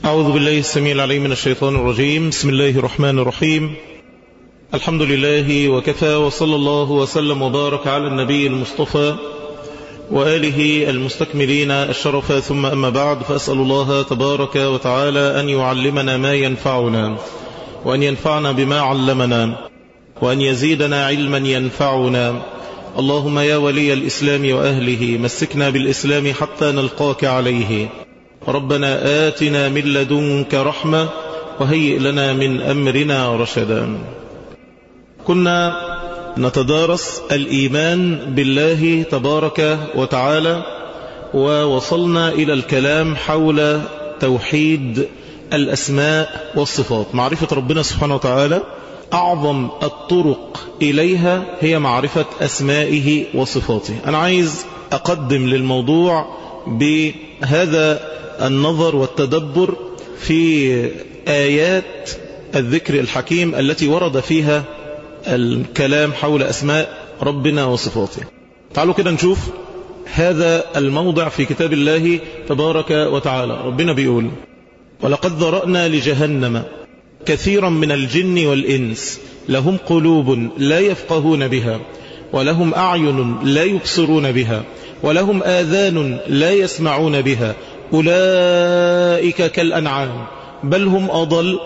أعوذ بالله السميع العليم من الشيطان الرجيم بسم الله الرحمن الرحيم الحمد لله وكفى وصلى الله وسلم وبارك على النبي المصطفى وآله المستكملين الشرف ثم أما بعد فأسأل الله تبارك وتعالى أن يعلمنا ما ينفعنا وأن ينفعنا بما علمنا وأن يزيدنا علما ينفعنا اللهم يا ولي الإسلام وأهله مسكنا بالإسلام حتى نلقاك عليه ربنا آتنا من لدنك رحمة وهيئ لنا من أمرنا رشدا كنا نتدارس الإيمان بالله تبارك وتعالى ووصلنا إلى الكلام حول توحيد الأسماء والصفات معرفة ربنا سبحانه وتعالى أعظم الطرق إليها هي معرفة أسمائه وصفاته أنا عايز أقدم للموضوع بهذا النظر والتدبر في آيات الذكر الحكيم التي ورد فيها الكلام حول أسماء ربنا وصفاته تعالوا كده نشوف هذا الموضع في كتاب الله تبارك وتعالى ربنا بيقول ولقد ذرأنا لجهنم كثيرا من الجن والإنس لهم قلوب لا يفقهون بها ولهم أعين لا يبصرون بها ولهم آذان لا يسمعون بها أولئك كالأنعام بل هم أضل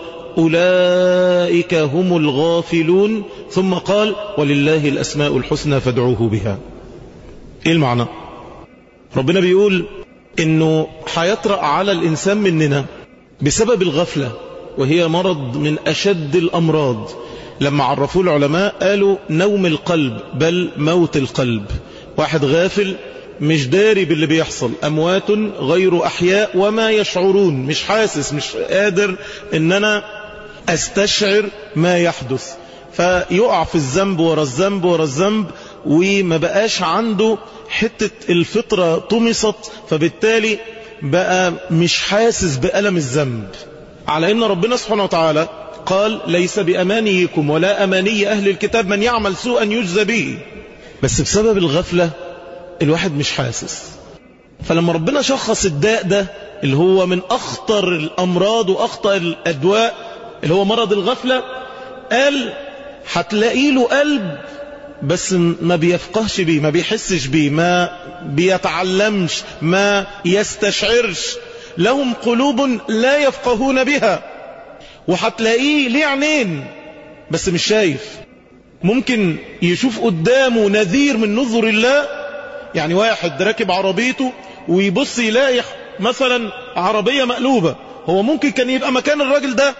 أولئك هم الغافلون ثم قال ولله الأسماء الحسنى فادعوه بها إيه المعنى ربنا بيقول إنه حيطرأ على الإنسان مننا بسبب الغفلة وهي مرض من أشد الأمراض لما عرفوا العلماء قالوا نوم القلب بل موت القلب واحد غافل مش داري باللي بيحصل أموات غير أحياء وما يشعرون مش حاسس مش قادر إن أنا أستشعر ما يحدث فيقع في الذنب ورا الذنب ورا الذنب وما بقاش عنده حتة الفطرة طمست فبالتالي بقى مش حاسس بألم الذنب على ان ربنا سبحانه وتعالى قال ليس بأمانيكم ولا أماني أهل الكتاب من يعمل سوءا يجزى به بس بسبب الغفلة الواحد مش حاسس فلما ربنا شخص الداء ده اللي هو من أخطر الأمراض وأخطر الأدواء اللي هو مرض الغفلة قال هتلاقي له قلب بس ما بيفقهش بيه ما بيحسش بيه ما بيتعلمش ما يستشعرش لهم قلوب لا يفقهون بها وهتلاقيه ليه عينين بس مش شايف ممكن يشوف قدامه نذير من نذر الله يعني واحد راكب عربيته ويبص يلاقي مثلا عربية مقلوبة هو ممكن كان يبقى مكان الراجل ده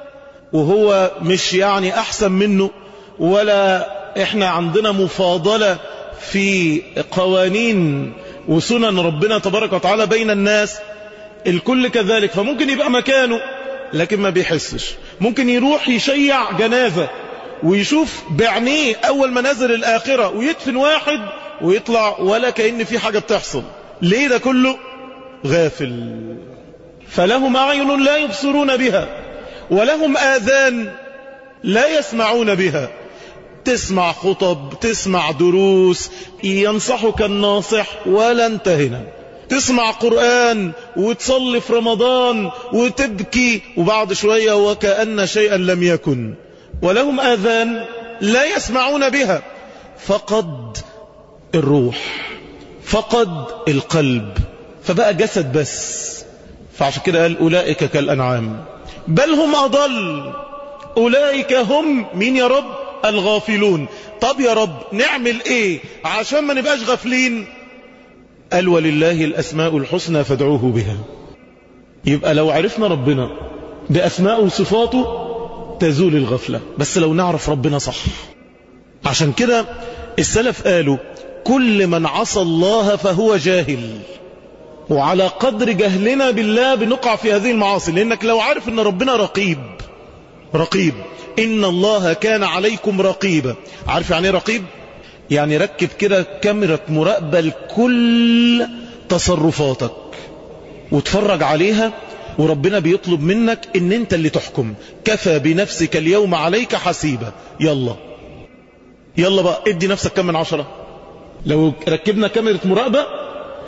وهو مش يعني أحسن منه ولا احنا عندنا مفاضلة في قوانين وسنن ربنا تبارك وتعالى بين الناس الكل كذلك فممكن يبقى مكانه لكن ما بيحسش ممكن يروح يشيع جنازة ويشوف بعينيه أول منازل الآخرة ويدفن واحد ويطلع ولا كأن في حاجة بتحصل ليه ده كله غافل فلهم أعين لا يبصرون بها ولهم آذان لا يسمعون بها تسمع خطب تسمع دروس ينصحك الناصح ولا انتهنا تسمع قرآن وتصلي في رمضان وتبكي وبعد شوية وكأن شيئا لم يكن ولهم آذان لا يسمعون بها فقد الروح فقد القلب فبقى جسد بس فعشان كده قال أولئك كالأنعام بل هم أضل أولئك هم مين يا رب الغافلون طب يا رب نعمل ايه عشان ما نبقاش غافلين قال ولله الأسماء الحسنى فادعوه بها يبقى لو عرفنا ربنا بأسماء وصفاته تزول الغفلة بس لو نعرف ربنا صح عشان كده السلف قالوا كل من عصى الله فهو جاهل وعلى قدر جهلنا بالله بنقع في هذه المعاصي لأنك لو عارف أن ربنا رقيب رقيب إن الله كان عليكم رقيبا عارف يعني ايه رقيب يعني ركب كده كاميرا مراقبة لكل تصرفاتك وتفرج عليها وربنا بيطلب منك ان انت اللي تحكم كفى بنفسك اليوم عليك حسيبا يلا يلا بقى ادي نفسك كم من عشرة لو ركبنا كاميرا مراقبة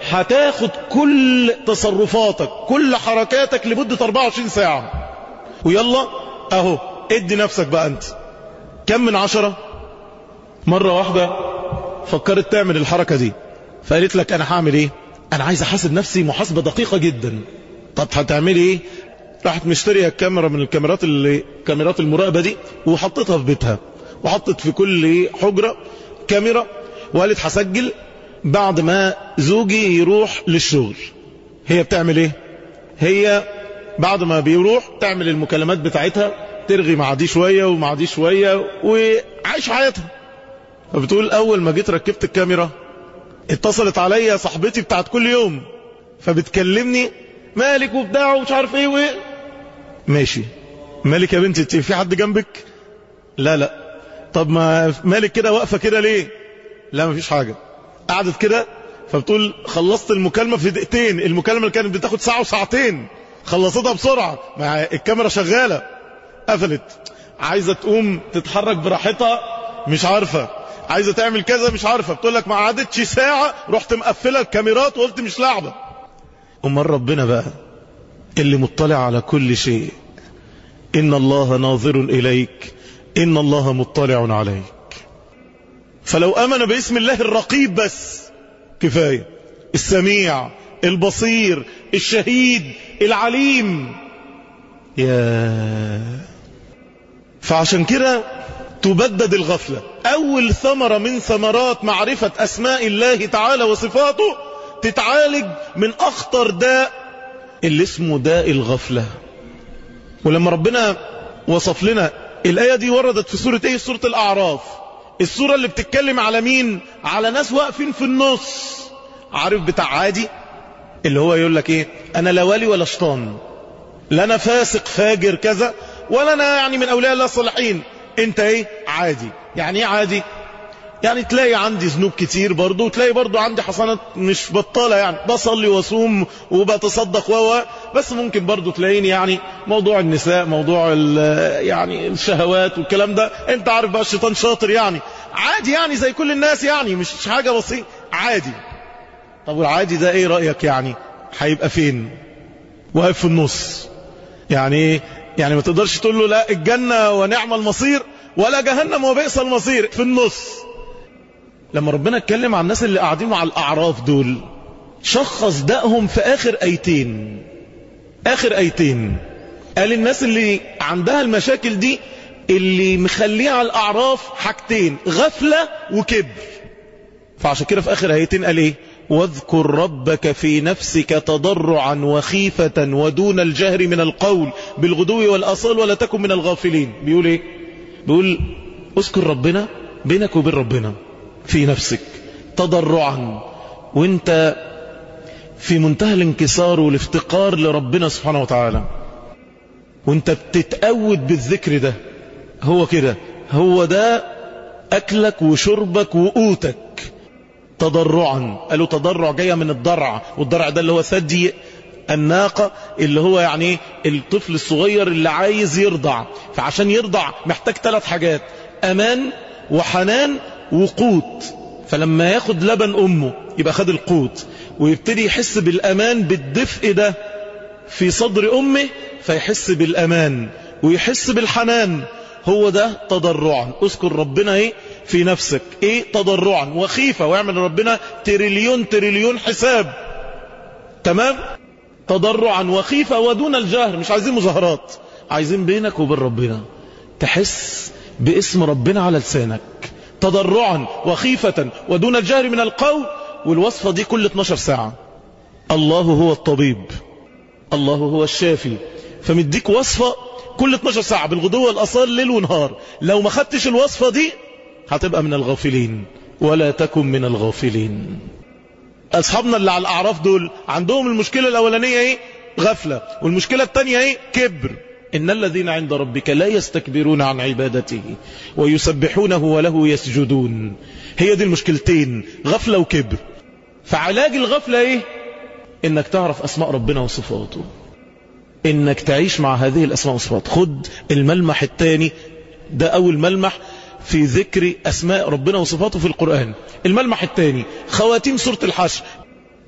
هتاخد كل تصرفاتك كل حركاتك لمدة 24 ساعة ويلا اهو ادي نفسك بقى انت كم من عشرة مرة واحدة فكرت تعمل الحركة دي فقالت لك انا هعمل ايه انا عايز احاسب نفسي محاسبة دقيقة جدا طب هتعملي ايه راحت مشتريه الكاميرا من الكاميرات اللي كاميرات المراقبة دي وحطتها في بيتها وحطت في كل حجرة كاميرا وقالت هسجل بعد ما زوجي يروح للشغل هي بتعمل ايه هي بعد ما بيروح تعمل المكالمات بتاعتها ترغي مع دي شوية ومع دي شوية وعايش حياتها فبتقول اول ما جيت ركبت الكاميرا اتصلت عليا صاحبتي بتاعت كل يوم فبتكلمني مالك وبتاع ومش عارف ايه وايه ماشي مالك يا بنتي في حد جنبك لا لا طب ما مالك كده واقفه كده ليه لا مفيش حاجه قعدت كده فبتقول خلصت المكالمه في دقيقتين المكالمه اللي كانت بتاخد ساعه وساعتين خلصتها بسرعه مع الكاميرا شغاله قفلت عايزه تقوم تتحرك براحتها مش عارفه عايزه تعمل كذا مش عارفه بتقول لك ما قعدتش ساعه رحت مقفله الكاميرات وقلت مش لعبه امال ربنا بقى اللي مطلع على كل شيء ان الله ناظر اليك ان الله مطلع عليك فلو امن باسم الله الرقيب بس كفايه السميع البصير الشهيد العليم يا فعشان كده تبدد الغفلة أول ثمرة من ثمرات معرفة أسماء الله تعالى وصفاته تتعالج من أخطر داء اللي اسمه داء الغفلة ولما ربنا وصف لنا الآية دي وردت في سورة ايه سورة الأعراف السورة اللي بتتكلم على مين على ناس واقفين في النص عارف بتاع عادي اللي هو يقول لك ايه انا لا ولي ولا شيطان لا انا فاسق فاجر كذا ولا انا يعني من اولياء الله الصالحين انت ايه عادي يعني ايه عادي يعني تلاقي عندي ذنوب كتير برضو وتلاقي برضو عندي حسنات مش بطالة يعني بصلي وصوم وبتصدق و بس ممكن برضو تلاقيني يعني موضوع النساء موضوع يعني الشهوات والكلام ده انت عارف بقى الشيطان شاطر يعني عادي يعني زي كل الناس يعني مش حاجة بسيطة عادي طب والعادي ده ايه رأيك يعني هيبقى فين واقف في النص يعني ايه يعني ما تقدرش تقول له لا الجنة ونعم المصير ولا جهنم وبئس المصير في النص لما ربنا اتكلم عن الناس اللي قاعدين مع الأعراف دول شخص دقهم في آخر أيتين آخر أيتين قال الناس اللي عندها المشاكل دي اللي مخليه على الأعراف حاجتين غفلة وكبر فعشان كده في آخر أيتين قال إيه واذكر ربك في نفسك تضرعا وخيفة ودون الجهر من القول بالغدو والأصال ولا تكن من الغافلين بيقول ايه بيقول اذكر ربنا بينك وبين ربنا في نفسك تضرعا وانت في منتهى الانكسار والافتقار لربنا سبحانه وتعالى وانت بتتأود بالذكر ده هو كده هو ده أكلك وشربك وقوتك تضرعا قالوا تضرع جاية من الضرع والضرع ده اللي هو ثدي الناقة اللي هو يعني الطفل الصغير اللي عايز يرضع فعشان يرضع محتاج ثلاث حاجات أمان وحنان وقوت فلما ياخد لبن أمه يبقى خد القوت ويبتدي يحس بالأمان بالدفء ده في صدر أمه فيحس بالأمان ويحس بالحنان هو ده تضرعا اذكر ربنا ايه في نفسك ايه تضرعا وخيفة ويعمل ربنا تريليون تريليون حساب تمام تضرعا وخيفة ودون الجهر مش عايزين مظاهرات عايزين بينك وبين ربنا تحس باسم ربنا على لسانك تضرعا وخيفة ودون الجهر من القول والوصفة دي كل 12 ساعة الله هو الطبيب الله هو الشافي فمديك وصفة كل 12 ساعة بالغدو والأصال ليل ونهار لو ما خدتش الوصفة دي هتبقى من الغافلين ولا تكن من الغافلين أصحابنا اللي على الأعراف دول عندهم المشكلة الأولانية ايه غفلة والمشكلة الثانية ايه كبر إن الذين عند ربك لا يستكبرون عن عبادته ويسبحونه وله يسجدون هي دي المشكلتين غفلة وكبر فعلاج الغفلة ايه انك تعرف اسماء ربنا وصفاته انك تعيش مع هذه الاسماء والصفات خد الملمح الثاني ده اول ملمح في ذكر اسماء ربنا وصفاته في القرآن الملمح الثاني خواتيم سورة الحشر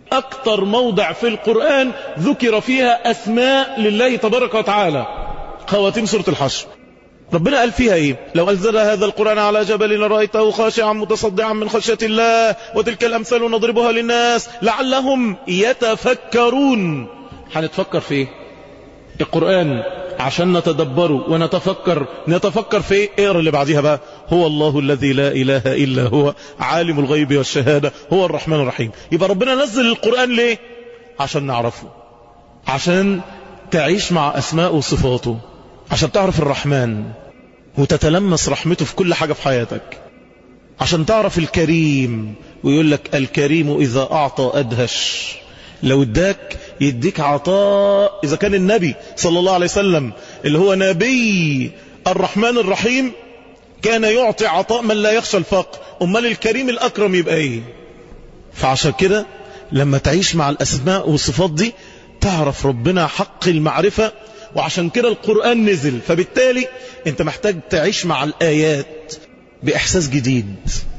أكتر موضع في القرآن ذكر فيها أسماء لله تبارك وتعالى خواتيم سورة الحشر ربنا قال فيها ايه لو أنزل هذا القرآن على جبل لرأيته خاشعا متصدعا من خشية الله وتلك الأمثال نضربها للناس لعلهم يتفكرون هنتفكر في ايه القرآن عشان نتدبره ونتفكر نتفكر في ايه اقرا اللي بعديها بقى هو الله الذي لا اله الا هو عالم الغيب والشهاده هو الرحمن الرحيم يبقى ربنا نزل القران ليه عشان نعرفه عشان تعيش مع اسماء وصفاته عشان تعرف الرحمن وتتلمس رحمته في كل حاجه في حياتك عشان تعرف الكريم ويقول لك الكريم اذا اعطى ادهش لو اداك يديك عطاء إذا كان النبي صلى الله عليه وسلم اللي هو نبي الرحمن الرحيم كان يعطي عطاء من لا يخشى الفقر أمال الكريم الأكرم يبقى إيه فعشان كده لما تعيش مع الأسماء والصفات دي تعرف ربنا حق المعرفة وعشان كده القرآن نزل فبالتالي انت محتاج تعيش مع الآيات بإحساس جديد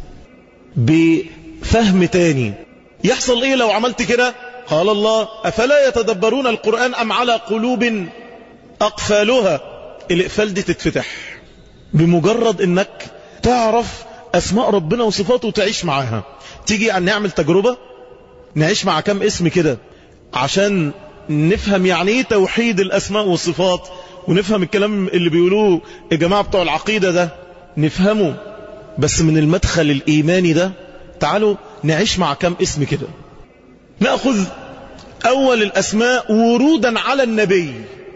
بفهم تاني يحصل ايه لو عملت كده قال الله أفلا يتدبرون القرآن أم على قلوب أقفالها الإقفال دي تتفتح بمجرد أنك تعرف أسماء ربنا وصفاته وتعيش معاها تيجي أن نعمل تجربة نعيش مع كم اسم كده عشان نفهم يعني ايه توحيد الأسماء والصفات ونفهم الكلام اللي بيقولوه الجماعة بتوع العقيدة ده نفهمه بس من المدخل الإيماني ده تعالوا نعيش مع كم اسم كده نأخذ أول الأسماء ورودا على النبي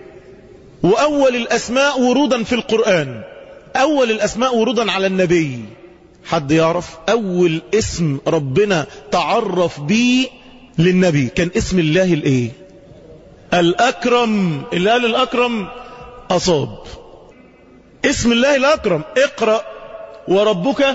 وأول الأسماء ورودا في القرآن أول الأسماء ورودا على النبي حد يعرف أول اسم ربنا تعرف به للنبي كان اسم الله الإيه الأكرم اللي قال الأكرم أصاب اسم الله الأكرم اقرأ وربك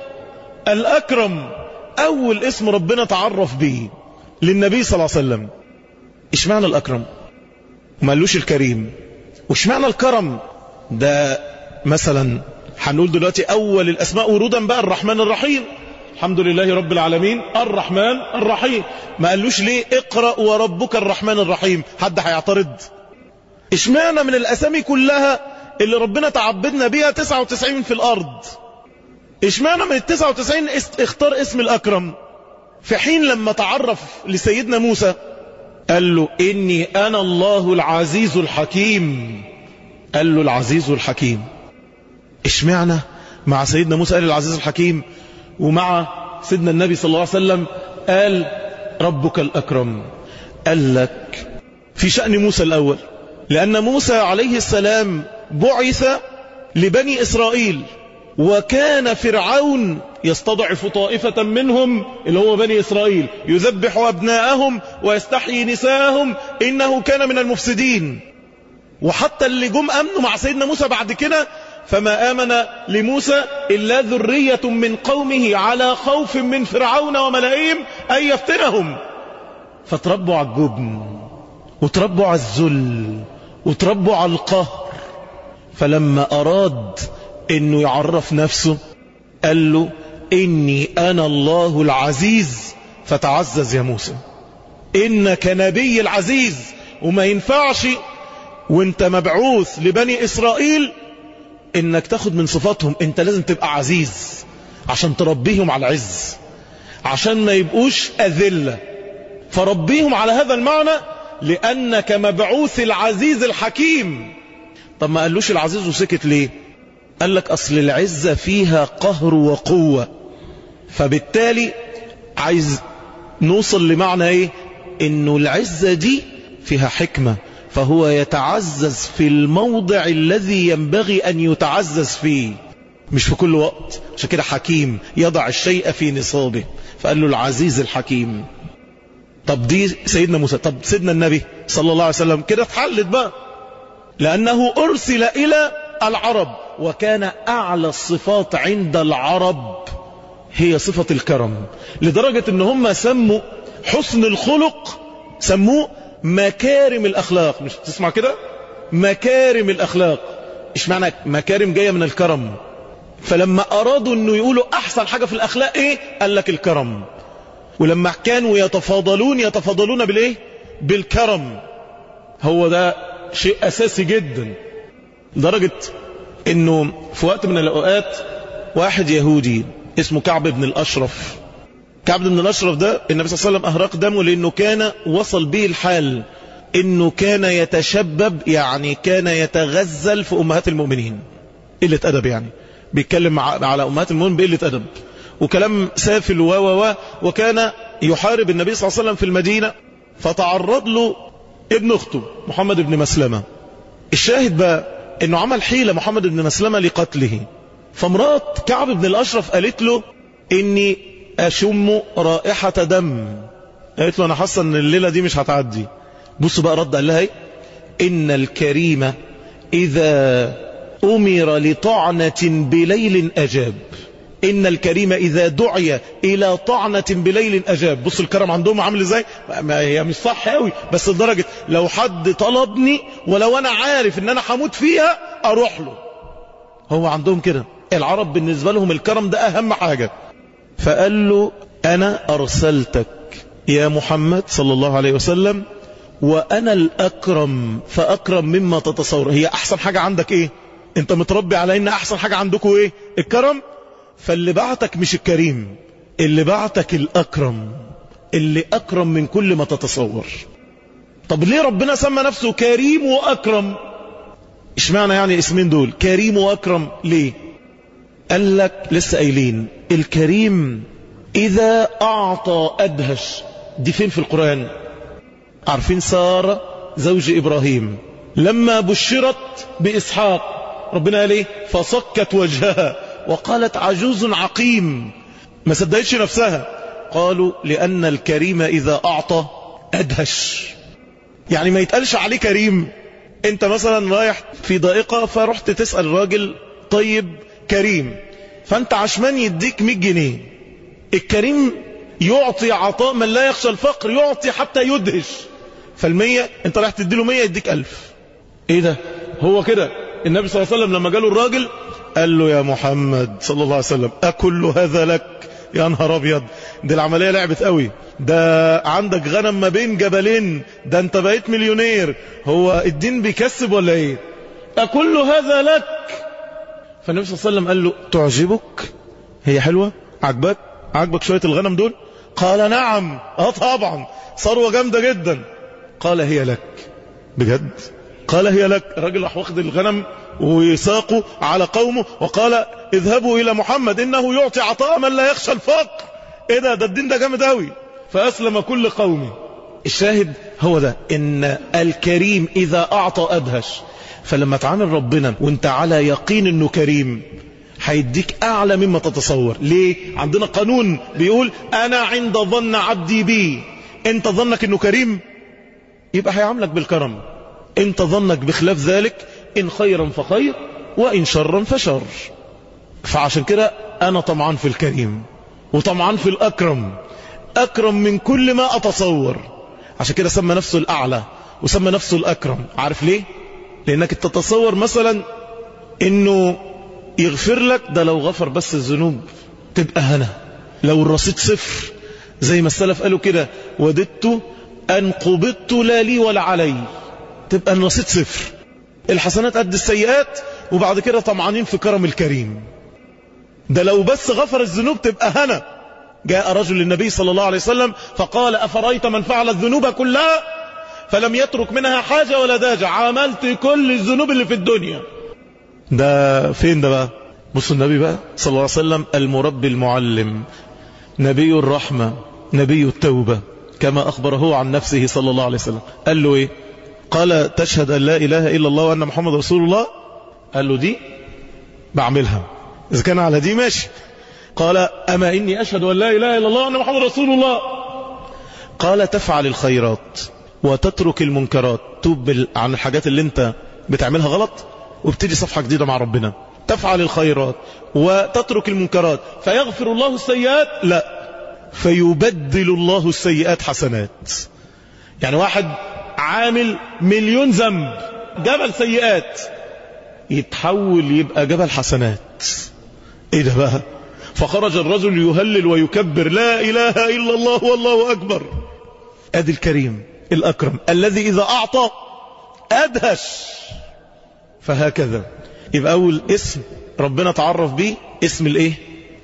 الأكرم أول اسم ربنا تعرف به للنبي صلى الله عليه وسلم ايش معنى الأكرم ما قالوش الكريم وش معنى الكرم ده مثلا هنقول دلوقتي أول الأسماء ورودا بقى الرحمن الرحيم الحمد لله رب العالمين الرحمن الرحيم ما قالوش ليه اقرأ وربك الرحمن الرحيم حد هيعترض ايش معنى من الأسامي كلها اللي ربنا تعبدنا بيها 99 في الأرض ايش معنى من ال 99 اختار اسم الأكرم في حين لما تعرف لسيدنا موسى قال له إني أنا الله العزيز الحكيم قال له العزيز الحكيم إيش معنى مع سيدنا موسى قال العزيز الحكيم ومع سيدنا النبي صلى الله عليه وسلم قال ربك الأكرم قال لك في شأن موسى الأول لأن موسى عليه السلام بعث لبني إسرائيل وكان فرعون يستضعف طائفة منهم اللي هو بني إسرائيل يذبح أبناءهم ويستحيي نساءهم إنه كان من المفسدين وحتى اللي جم أمنوا مع سيدنا موسى بعد كده فما آمن لموسى إلا ذرية من قومه على خوف من فرعون وملئهم أن يفتنهم فتربوا على الجبن وتربوا على الذل وتربوا على القهر فلما أراد انه يعرف نفسه قال له اني انا الله العزيز فتعزز يا موسى انك نبي العزيز وما ينفعش وانت مبعوث لبني اسرائيل انك تاخد من صفاتهم انت لازم تبقى عزيز عشان تربيهم على العز عشان ما يبقوش اذلة فربيهم على هذا المعنى لانك مبعوث العزيز الحكيم طب ما قالوش العزيز وسكت ليه قال لك أصل العزة فيها قهر وقوة فبالتالي عايز نوصل لمعنى ايه انه العزة دي فيها حكمة فهو يتعزز في الموضع الذي ينبغي ان يتعزز فيه مش في كل وقت عشان كده حكيم يضع الشيء في نصابه فقال له العزيز الحكيم طب دي سيدنا موسى طب سيدنا النبي صلى الله عليه وسلم كده اتحلت بقى لأنه أرسل إلى العرب وكان أعلى الصفات عند العرب هي صفة الكرم لدرجة ان هم سموا حسن الخلق سموه مكارم الأخلاق مش تسمع كده مكارم الأخلاق ايش معنى مكارم جاية من الكرم فلما أرادوا انه يقولوا أحسن حاجة في الأخلاق ايه قال لك الكرم ولما كانوا يتفاضلون يتفاضلون بالايه بالكرم هو ده شيء اساسي جدا لدرجة انه في وقت من الاوقات واحد يهودي اسمه كعب بن الاشرف كعب بن الاشرف ده النبي صلى الله عليه وسلم اهرق دمه لانه كان وصل به الحال انه كان يتشبب يعني كان يتغزل في امهات المؤمنين قلة ادب يعني بيتكلم على امهات المؤمنين بقلة ادب وكلام سافل و و و وكان يحارب النبي صلى الله عليه وسلم في المدينة فتعرض له ابن اخته محمد بن مسلمة الشاهد بقى انه عمل حيلة محمد بن مسلمة لقتله فامرأة كعب بن الاشرف قالت له اني اشم رائحة دم قالت له انا حاسة ان الليلة دي مش هتعدي بصوا بقى رد قال لها ايه ان الكريم اذا امر لطعنة بليل اجاب إن الكريم إذا دعي إلى طعنة بليل أجاب بص الكرم عندهم عامل إزاي ما هي مش صح قوي بس لدرجة لو حد طلبني ولو أنا عارف إن أنا هموت فيها أروح له هو عندهم كده العرب بالنسبة لهم الكرم ده أهم حاجة فقال له أنا أرسلتك يا محمد صلى الله عليه وسلم وأنا الأكرم فأكرم مما تتصور هي أحسن حاجة عندك إيه أنت متربي على إن أحسن حاجة عندكم إيه الكرم فاللي بعتك مش الكريم اللي بعتك الأكرم اللي أكرم من كل ما تتصور طب ليه ربنا سمى نفسه كريم وأكرم اشمعنى يعني اسمين دول كريم وأكرم ليه قال لك لسه قايلين الكريم إذا أعطى أدهش دي فين في القرآن عارفين سارة زوج إبراهيم لما بشرت بإسحاق ربنا قال ايه فصكت وجهها وقالت عجوز عقيم ما صدقتش نفسها قالوا لأن الكريم إذا أعطى أدهش يعني ما يتقالش عليه كريم انت مثلا رايح في ضائقة فرحت تسأل راجل طيب كريم فانت عشمان يديك 100 جنيه الكريم يعطي عطاء من لا يخشى الفقر يعطي حتى يدهش فالمية انت رايح تديله 100 يديك ألف ايه ده هو كده النبي صلى الله عليه وسلم لما جاله الراجل قال له يا محمد صلى الله عليه وسلم أكل هذا لك يا نهار أبيض دي العملية لعبت قوي ده عندك غنم ما بين جبلين ده انت بقيت مليونير هو الدين بيكسب ولا ايه أكل هذا لك فالنبي صلى الله عليه وسلم قال له تعجبك هي حلوة عجبك عجبك شوية الغنم دول قال نعم اه طبعا ثروة جامدة جدا قال هي لك بجد قال هي لك الراجل راح واخد الغنم ويساقوا على قومه وقال اذهبوا إلى محمد إنه يعطي عطاء من لا يخشى الفقر ايه ده ده الدين ده جامد قوي فأسلم كل قومه الشاهد هو ده إن الكريم إذا أعطى أدهش فلما تعامل ربنا وانت على يقين انه كريم هيديك اعلى مما تتصور ليه عندنا قانون بيقول انا عند ظن عبدي بي انت ظنك انه كريم يبقى هيعاملك بالكرم انت ظنك بخلاف ذلك ان خيرا فخير وان شرا فشر فعشان كده انا طمعان في الكريم وطمعان في الاكرم اكرم من كل ما اتصور عشان كده سمى نفسه الاعلى وسمى نفسه الاكرم عارف ليه لانك تتصور مثلا انه يغفر لك ده لو غفر بس الذنوب تبقى هنا لو الرصيد صفر زي ما السلف قالوا كده وددت ان قبضت لا لي ولا علي تبقى الرصيد صفر الحسنات قد السيئات وبعد كده طمعانين في كرم الكريم ده لو بس غفر الذنوب تبقى هنا جاء رجل للنبي صلى الله عليه وسلم فقال أفرأيت من فعل الذنوب كلها فلم يترك منها حاجة ولا داجة عملت كل الذنوب اللي في الدنيا ده فين ده بقى بص النبي بقى صلى الله عليه وسلم المربي المعلم نبي الرحمة نبي التوبة كما أخبره عن نفسه صلى الله عليه وسلم قال له إيه قال تشهد أن لا إله إلا الله وأن محمد رسول الله قال له دي بعملها إذا كان على دي ماشي قال أما إني أشهد أن لا إله إلا الله وأن محمد رسول الله قال تفعل الخيرات وتترك المنكرات توب عن الحاجات اللي انت بتعملها غلط وابتدي صفحة جديدة مع ربنا تفعل الخيرات وتترك المنكرات فيغفر الله السيئات لا فيبدل الله السيئات حسنات يعني واحد عامل مليون ذنب جبل سيئات يتحول يبقى جبل حسنات ايه ده بقى فخرج الرجل يهلل ويكبر لا إله إلا الله والله أكبر أدي الكريم الأكرم الذي إذا أعطى أدهش فهكذا يبقى أول اسم ربنا تعرف به اسم الإيه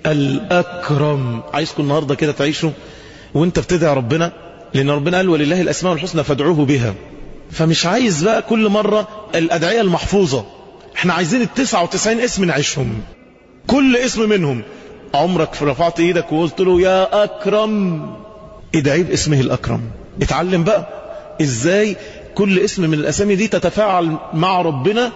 الأكرم عايزكم النهاردة كده تعيشوا وانت بتدعي ربنا لأن ربنا قال ولله الأسماء الحسنى فادعوه بها فمش عايز بقى كل مرة الأدعية المحفوظة احنا عايزين التسعة وتسعين اسم نعيشهم كل اسم منهم عمرك رفعت ايدك وقلت له يا أكرم ادعي باسمه الأكرم اتعلم بقى ازاي كل اسم من الأسامي دي تتفاعل مع ربنا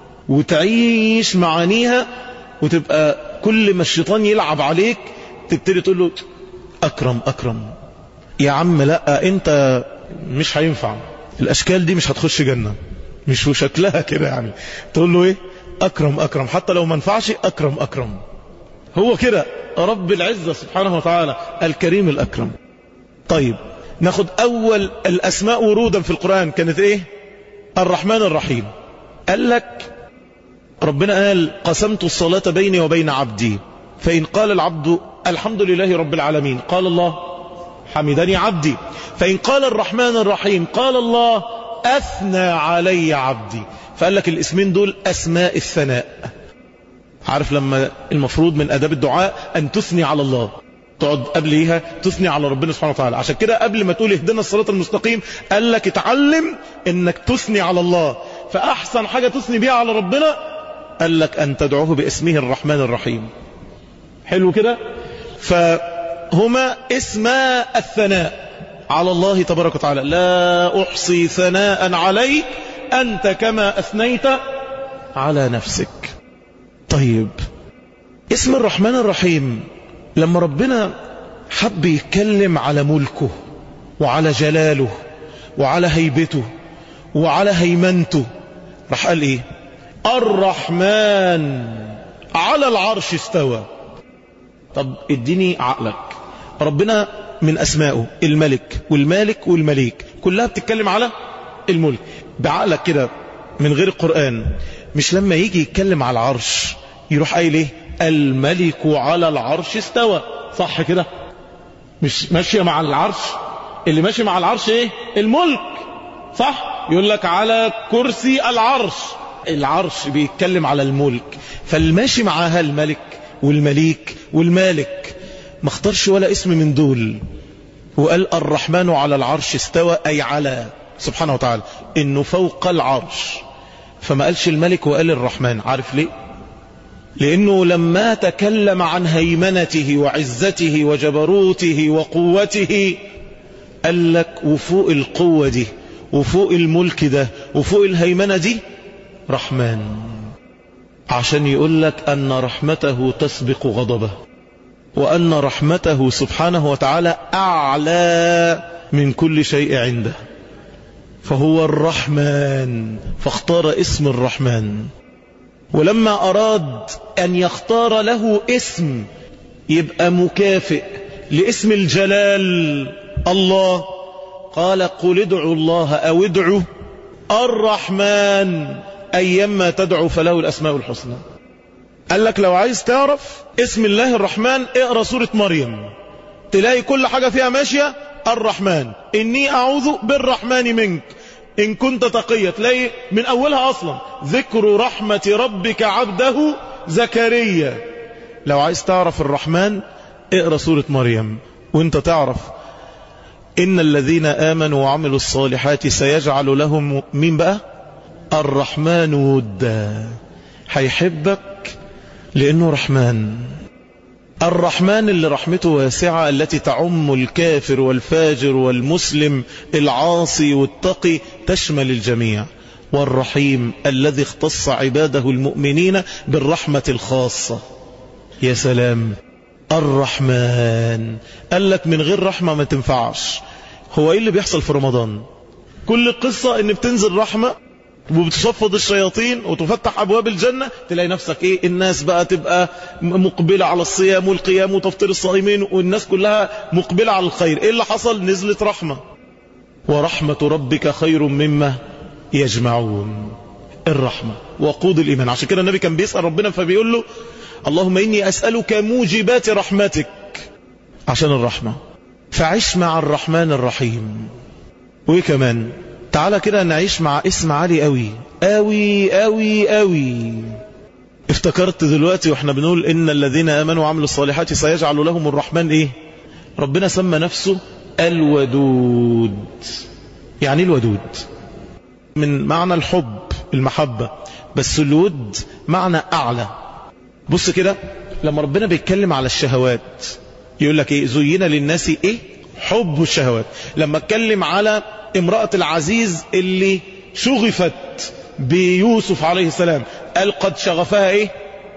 وتعيش معانيها وتبقى كل ما الشيطان يلعب عليك تبتدي تقول له أكرم أكرم يا عم لا انت مش هينفع الاشكال دي مش هتخش جنة مش وشكلها كده يعني تقول له ايه اكرم اكرم حتى لو ما نفعش اكرم اكرم هو كده رب العزة سبحانه وتعالى الكريم الاكرم طيب ناخد اول الاسماء ورودا في القرآن كانت ايه الرحمن الرحيم قال لك ربنا قال قسمت الصلاة بيني وبين عبدي فإن قال العبد الحمد لله رب العالمين قال الله حمدني عبدي فإن قال الرحمن الرحيم قال الله أثنى علي عبدي فقال لك الاسمين دول أسماء الثناء عارف لما المفروض من أداب الدعاء أن تثني على الله تقعد قبليها تثني على ربنا سبحانه وتعالى عشان كده قبل ما تقول اهدنا الصراط المستقيم قال لك اتعلم انك تثني على الله فأحسن حاجة تثني بيها على ربنا قال لك أن تدعوه باسمه الرحمن الرحيم حلو كده فهما اسماء الثناء على الله تبارك وتعالى لا أحصي ثناء عليك أنت كما أثنيت على نفسك طيب اسم الرحمن الرحيم لما ربنا حب يتكلم على ملكه وعلى جلاله وعلى هيبته وعلى هيمنته راح قال ايه الرحمن على العرش استوى طب اديني عقلك ربنا من أسمائه الملك والمالك والمليك كلها بتتكلم على الملك بعقلك كده من غير القرآن مش لما يجي يتكلم على العرش يروح قايل ايه الملك على العرش استوى صح كده مش ماشية مع العرش اللي ماشي مع العرش ايه الملك صح يقول لك على كرسي العرش العرش بيتكلم على الملك فالماشي معاها الملك والمليك والمالك ما اختارش ولا اسم من دول وقال الرحمن على العرش استوى أي على سبحانه وتعالى إنه فوق العرش فما قالش الملك وقال الرحمن عارف ليه لأنه لما تكلم عن هيمنته وعزته وجبروته وقوته قال لك وفوق القوة دي وفوق الملك ده وفوق الهيمنة دي رحمن عشان يقول لك أن رحمته تسبق غضبه وأن رحمته سبحانه وتعالى أعلى من كل شيء عنده فهو الرحمن فاختار اسم الرحمن ولما أراد أن يختار له اسم يبقى مكافئ لاسم الجلال الله قال قل ادعوا الله أو ادعوا الرحمن أيما تدعو فله الأسماء الحسنى قال لك لو عايز تعرف اسم الله الرحمن اقرأ سورة مريم تلاقي كل حاجة فيها ماشية الرحمن إني أعوذ بالرحمن منك إن كنت تقية تلاقي من أولها أصلا ذكر رحمة ربك عبده زكريا لو عايز تعرف الرحمن اقرأ سورة مريم وانت تعرف إن الذين آمنوا وعملوا الصالحات سيجعل لهم مين بقى الرحمن ودا هيحبك لأنه رحمن الرحمن اللي رحمته واسعة التي تعم الكافر والفاجر والمسلم العاصي والتقي تشمل الجميع والرحيم الذي اختص عباده المؤمنين بالرحمة الخاصة يا سلام الرحمن قال لك من غير رحمة ما تنفعش هو ايه اللي بيحصل في رمضان كل قصة ان بتنزل رحمة وبتصفد الشياطين وتفتح أبواب الجنة تلاقي نفسك إيه الناس بقى تبقى مقبلة على الصيام والقيام وتفطير الصائمين والناس كلها مقبلة على الخير إيه اللي حصل نزلت رحمة ورحمة ربك خير مما يجمعون الرحمة وقود الإيمان عشان كده النبي كان بيسأل ربنا فبيقول له اللهم إني أسألك موجبات رحمتك عشان الرحمة فعش مع الرحمن الرحيم وإيه كمان تعالى كده نعيش مع اسم عالي قوي قوي قوي قوي افتكرت دلوقتي واحنا بنقول إن الذين آمنوا وعملوا الصالحات سيجعل لهم الرحمن إيه ربنا سمى نفسه الودود يعني الودود من معنى الحب المحبة بس الود معنى أعلى بص كده لما ربنا بيتكلم على الشهوات يقول لك ايه زين للناس ايه حب الشهوات لما اتكلم على امرأة العزيز اللي شغفت بيوسف عليه السلام قال قد شغفها ايه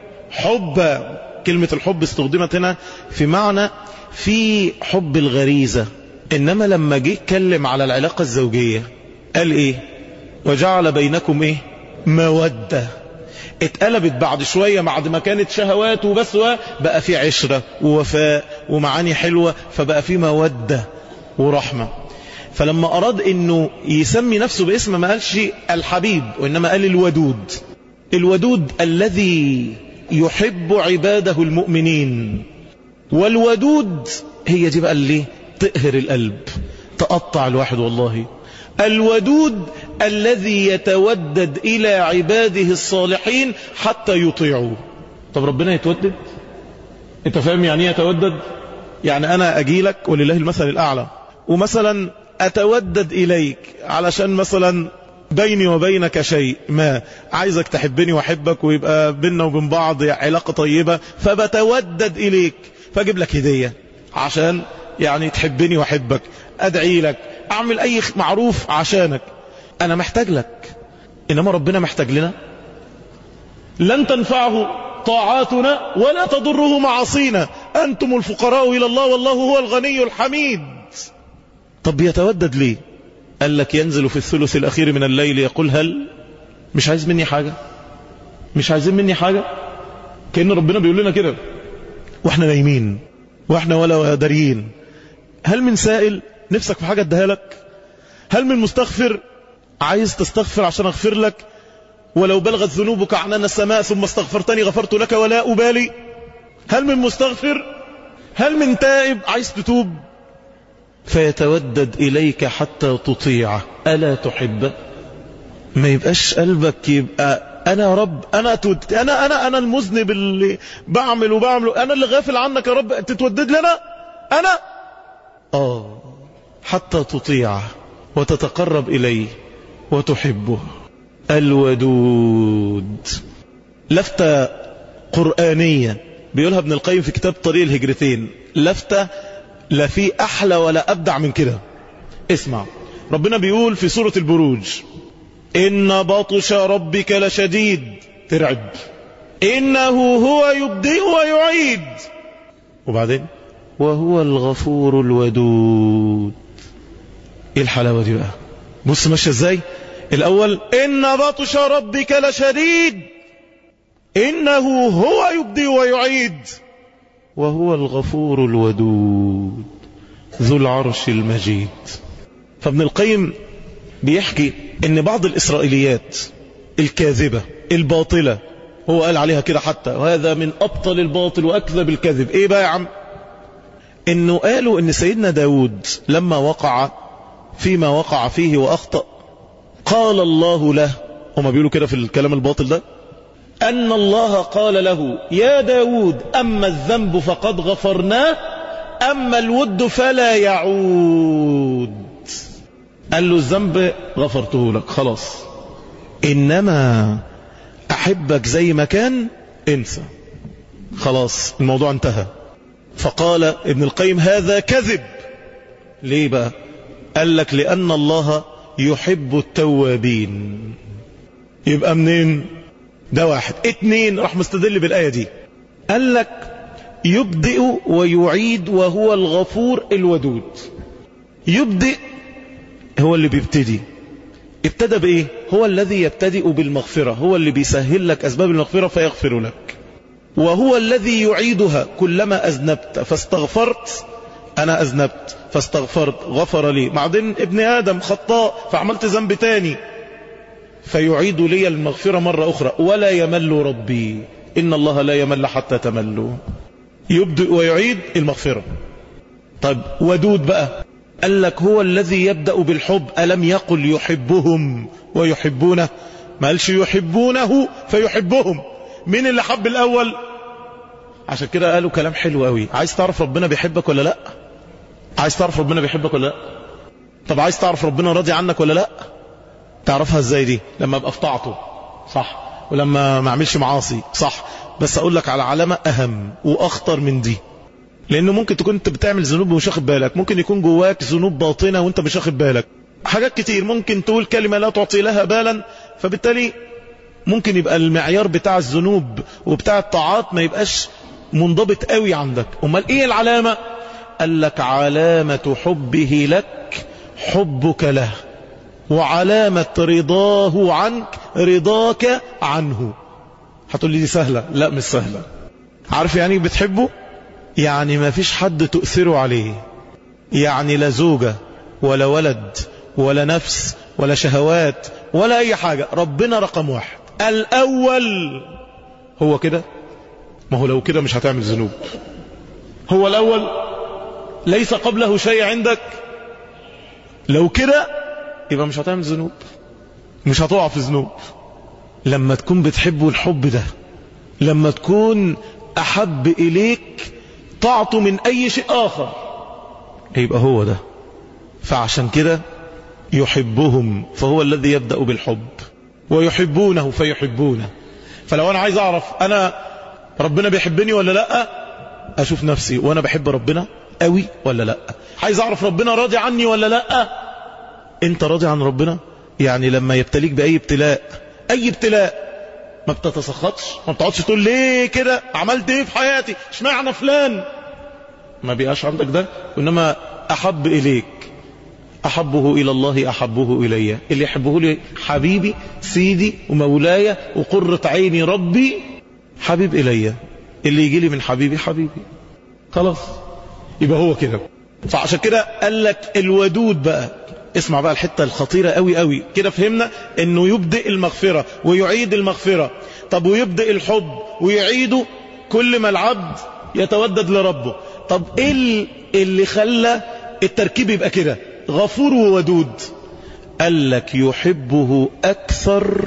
حب كلمة الحب استخدمت هنا في معنى في حب الغريزة انما لما جه اتكلم على العلاقة الزوجية قال ايه وجعل بينكم ايه مودة اتقلبت بعد شوية بعد ما كانت شهوات وبس بقى في عشرة ووفاء ومعاني حلوة فبقى في مودة ورحمة فلما أراد أنه يسمي نفسه باسم ما قالش الحبيب وإنما قال الودود الودود الذي يحب عباده المؤمنين والودود هي دي بقى اللي تقهر القلب تقطع الواحد والله الودود الذي يتودد إلى عباده الصالحين حتى يطيعوه طب ربنا يتودد انت فاهم يعني ايه يتودد يعني انا اجي لك ولله المثل الاعلى ومثلا اتودد اليك علشان مثلا بيني وبينك شيء ما عايزك تحبني واحبك ويبقى بيننا وبين بعض علاقة طيبة فبتودد اليك فاجيب لك هدية عشان يعني تحبني واحبك ادعي لك اعمل اي معروف عشانك انا محتاج لك انما ربنا محتاج لنا لن تنفعه طاعاتنا ولا تضره معاصينا انتم الفقراء الى الله والله هو الغني الحميد طب يتودد ليه قال لك ينزل في الثلث الاخير من الليل يقول هل مش عايز مني حاجة مش عايزين مني حاجة كأن ربنا بيقول لنا كده واحنا نايمين واحنا ولا داريين هل من سائل نفسك في حاجة اديها لك هل من مستغفر عايز تستغفر عشان اغفر لك ولو بلغت ذنوبك عنان السماء ثم استغفرتني غفرت لك ولا أبالي هل من مستغفر هل من تائب عايز تتوب فيتودد إليك حتى تطيعه ألا تحبه ما يبقاش قلبك يبقى أنا يا رب أنا تود... أنا أنا أنا المذنب اللي بعمل وبعمل أنا اللي غافل عنك يا رب تتودد لنا أنا آه حتى تطيعه وتتقرب إليه وتحبه الودود لفتة قرآنية بيقولها ابن القيم في كتاب طريق الهجرتين لفتة لا في أحلى ولا أبدع من كده اسمع ربنا بيقول في سورة البروج إن بطش ربك لشديد ترعب إنه هو يبدئ ويعيد وبعدين وهو الغفور الودود ايه الحلاوة دي بقى بص ماشية ازاي الاول ان بطش ربك لشديد انه هو يبدي ويعيد وهو الغفور الودود ذو العرش المجيد فابن القيم بيحكي ان بعض الاسرائيليات الكاذبة الباطلة هو قال عليها كده حتى وهذا من ابطل الباطل واكذب الكذب ايه بقى يا عم انه قالوا ان سيدنا داود لما وقع فيما وقع فيه واخطأ قال الله له هما بيقولوا كده في الكلام الباطل ده أن الله قال له يا داود أما الذنب فقد غفرناه أما الود فلا يعود قال له الذنب غفرته لك خلاص إنما أحبك زي ما كان انسى خلاص الموضوع انتهى فقال ابن القيم هذا كذب ليه بقى قال لك لأن الله يحب التوابين يبقى منين ده واحد اتنين راح مستدل بالآية دي قال لك يبدئ ويعيد وهو الغفور الودود يبدئ هو اللي بيبتدي ابتدى بإيه هو الذي يبتدئ بالمغفرة هو اللي بيسهل لك أسباب المغفرة فيغفر لك وهو الذي يعيدها كلما أذنبت فاستغفرت أنا أذنبت فاستغفرت غفر لي بعدين ابن آدم خطاء فعملت ذنب تاني فيعيد لي المغفرة مرة أخرى ولا يمل ربي إن الله لا يمل حتى تملوا يبدأ ويعيد المغفرة طيب ودود بقى قال لك هو الذي يبدأ بالحب ألم يقل يحبهم ويحبونه ما قالش يحبونه فيحبهم مين اللي حب الأول عشان كده قالوا كلام حلو قوي عايز تعرف ربنا بيحبك ولا لا عايز تعرف ربنا بيحبك ولا لا طب عايز تعرف ربنا راضي عنك ولا لا تعرفها ازاي دي لما ابقى في طاعته صح ولما ما اعملش معاصي صح بس اقول لك على علامة اهم واخطر من دي لانه ممكن تكون انت بتعمل ذنوب ومش واخد بالك ممكن يكون جواك ذنوب باطنة وانت مش واخد بالك حاجات كتير ممكن تقول كلمة لا تعطي لها بالا فبالتالي ممكن يبقى المعيار بتاع الذنوب وبتاع الطاعات ما يبقاش منضبط قوي عندك امال ايه العلامة قال لك علامة حبه لك حبك له وعلامة رضاه عنك رضاك عنه هتقول لي دي سهلة لا مش سهلة عارف يعني بتحبه يعني ما فيش حد تؤثره عليه يعني لا زوجة ولا ولد ولا نفس ولا شهوات ولا اي حاجة ربنا رقم واحد الاول هو كده ما هو لو كده مش هتعمل ذنوب هو الاول ليس قبله شيء عندك لو كده يبقى مش هتعمل ذنوب مش هتقع في ذنوب لما تكون بتحبه الحب ده لما تكون احب اليك طاعته من اي شيء اخر يبقى هو ده فعشان كده يحبهم فهو الذي يبدأ بالحب ويحبونه فيحبونه فلو انا عايز اعرف انا ربنا بيحبني ولا لا اشوف نفسي وانا بحب ربنا قوي ولا لا عايز اعرف ربنا راضي عني ولا لا انت راضي عن ربنا يعني لما يبتليك باي ابتلاء اي ابتلاء ما بتتسخطش ما بتقعدش تقول ليه كده عملت ايه في حياتي اشمعنى فلان ما بيقاش عندك ده وانما احب اليك احبه الى الله احبه الي اللي يحبه لي حبيبي سيدي ومولاي وقرة عيني ربي حبيب الي اللي يجي لي من حبيبي حبيبي خلاص يبقى هو كده فعشان كده قال لك الودود بقى اسمع بقى الحتة الخطيرة قوي قوي كده فهمنا انه يبدأ المغفرة ويعيد المغفرة طب ويبدأ الحب ويعيده كل ما العبد يتودد لربه طب ايه اللي خلى التركيب يبقى كده غفور وودود قال لك يحبه اكثر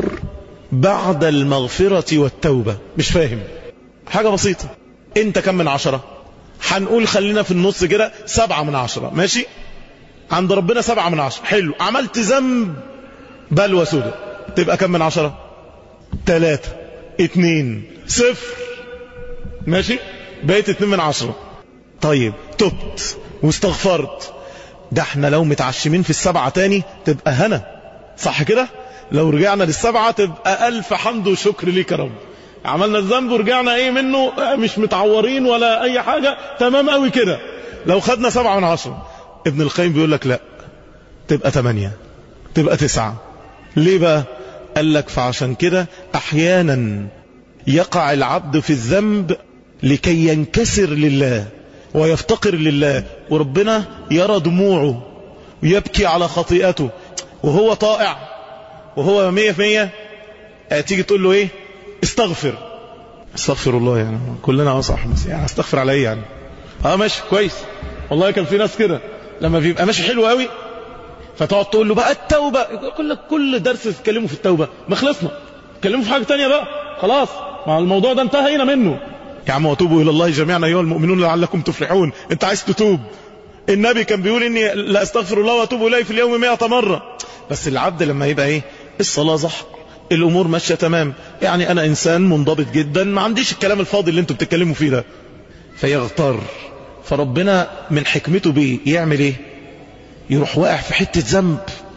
بعد المغفرة والتوبة مش فاهم حاجة بسيطة انت كم من عشرة هنقول خلينا في النص كده سبعة من عشرة ماشي عند ربنا سبعة من عشرة حلو عملت ذنب بلوى سودة تبقى كم من عشرة تلاتة اتنين صفر ماشي بقيت اتنين من عشرة طيب تبت واستغفرت ده احنا لو متعشمين في السبعة تاني تبقى هنا صح كده لو رجعنا للسبعة تبقى ألف حمد وشكر ليك يا رب عملنا الذنب ورجعنا ايه منه مش متعورين ولا اي حاجة تمام قوي كده لو خدنا سبعة من عشرة ابن القيم بيقول لك لا تبقى تمانية تبقى تسعة ليه بقى قال لك فعشان كده احيانا يقع العبد في الذنب لكي ينكسر لله ويفتقر لله وربنا يرى دموعه ويبكي على خطيئته وهو طائع وهو مية في مية تيجي تقول له ايه استغفر استغفر الله يعني كلنا اه صح بس يعني استغفر على ايه يعني اه ماشي كويس والله كان في ناس كده لما بيبقى ماشي حلو قوي فتقعد تقول له بقى التوبة يقول لك كل درس تتكلموا في التوبة ما خلصنا تكلموا في حاجة تانية بقى خلاص مع الموضوع ده انتهينا منه يا عم وتوبوا الى الله جميعا ايها المؤمنون لعلكم تفلحون انت عايز تتوب النبي كان بيقول اني لا استغفر الله واتوب اليه في اليوم 100 مرة بس العبد لما يبقى ايه الصلاة صح الامور ماشية تمام يعني انا انسان منضبط جدا ما عنديش الكلام الفاضي اللي انتوا بتتكلموا فيه ده فيغتر فربنا من حكمته بيه يعمل ايه يروح واقع في حتة ذنب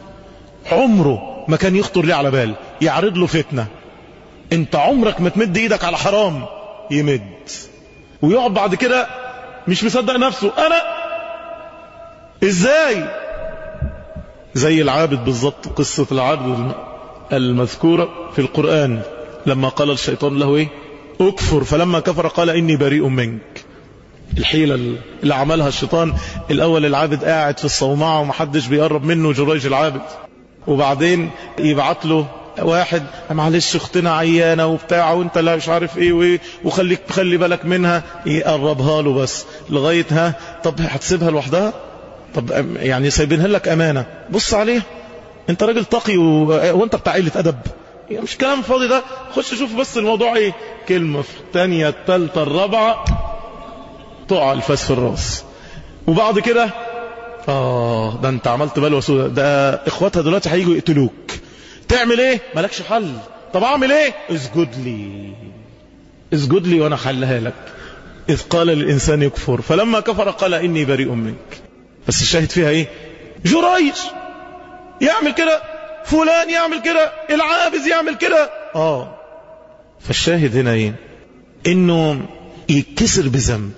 عمره ما كان يخطر ليه على بال يعرض له فتنة انت عمرك ما تمد ايدك على حرام يمد ويقعد بعد كده مش مصدق نفسه انا ازاي زي العابد بالظبط قصة العابد المذكورة في القرآن لما قال الشيطان له ايه اكفر فلما كفر قال اني بريء منك الحيلة اللي عملها الشيطان الاول العابد قاعد في الصومعة ومحدش بيقرب منه جريج العابد وبعدين يبعت له واحد معلش اختنا عيانة وبتاع وانت لا مش عارف ايه وايه وخليك خلي بالك منها يقربها له بس لغاية ها طب هتسيبها لوحدها طب يعني سايبينها لك امانة بص عليها انت راجل تقي و... وانت بتاع قله ادب يعني مش كلام فاضي ده خش شوف بس الموضوع ايه كلمة في الثانية الثالثة الرابعة تقع الفاس في الراس وبعد كده اه ده انت عملت بلوى سودة ده اخواتها دلوقتي هيجوا يقتلوك تعمل ايه مالكش حل طب اعمل ايه اسجد لي اسجد لي وانا حلها لك اذ قال للانسان يكفر فلما كفر قال اني بريء منك بس الشاهد فيها ايه جريج يعمل كده فلان يعمل كده العابز يعمل كده اه فالشاهد هنا ايه انه يتكسر بذنب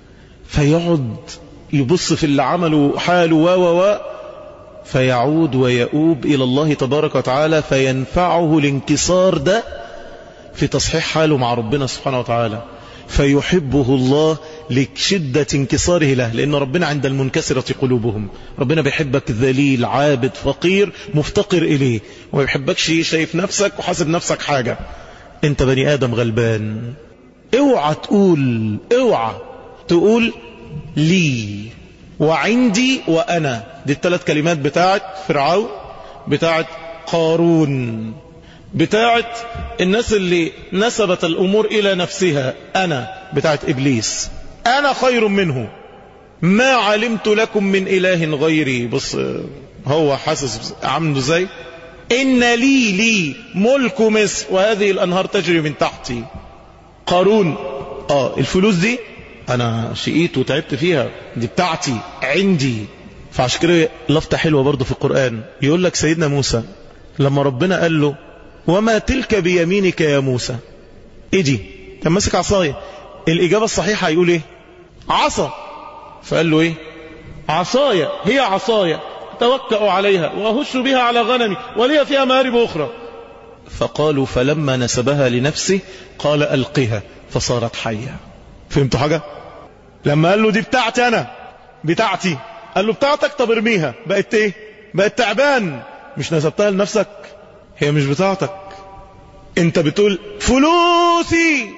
فيقعد يبص في اللي عمله حاله و و و فيعود ويؤوب إلى الله تبارك وتعالى فينفعه الانكسار ده في تصحيح حاله مع ربنا سبحانه وتعالى فيحبه الله لشدة انكساره له لأن ربنا عند المنكسرة قلوبهم ربنا بيحبك ذليل عابد فقير مفتقر إليه وما بيحبكش شايف نفسك وحاسب نفسك حاجة انت بني آدم غلبان اوعى تقول اوعى تقول لي وعندي وأنا دي الثلاث كلمات بتاعت فرعون بتاعت قارون بتاعت الناس اللي نسبت الأمور إلى نفسها أنا بتاعت إبليس أنا خير منه ما علمت لكم من إله غيري بص هو حاسس عامله زي إن لي لي ملك مصر وهذه الأنهار تجري من تحتي قارون آه الفلوس دي أنا شقيت وتعبت فيها دي بتاعتي عندي فعشان كده لفتة حلوة برضه في القرآن يقول لك سيدنا موسى لما ربنا قال له وما تلك بيمينك يا موسى ايه دي كان ماسك عصاية الإجابة الصحيحة هيقول ايه عصا فقال له ايه عصاية هي عصاية توكأ عليها وأهش بها على غنمي ولي فيها مآرب أخرى فقالوا فلما نسبها لنفسه قال ألقها فصارت حية فهمتوا حاجة لما قال له دي بتاعتي أنا بتاعتي قال له بتاعتك طب ارميها بقت ايه بقت تعبان مش نسبتها لنفسك هي مش بتاعتك انت بتقول فلوسي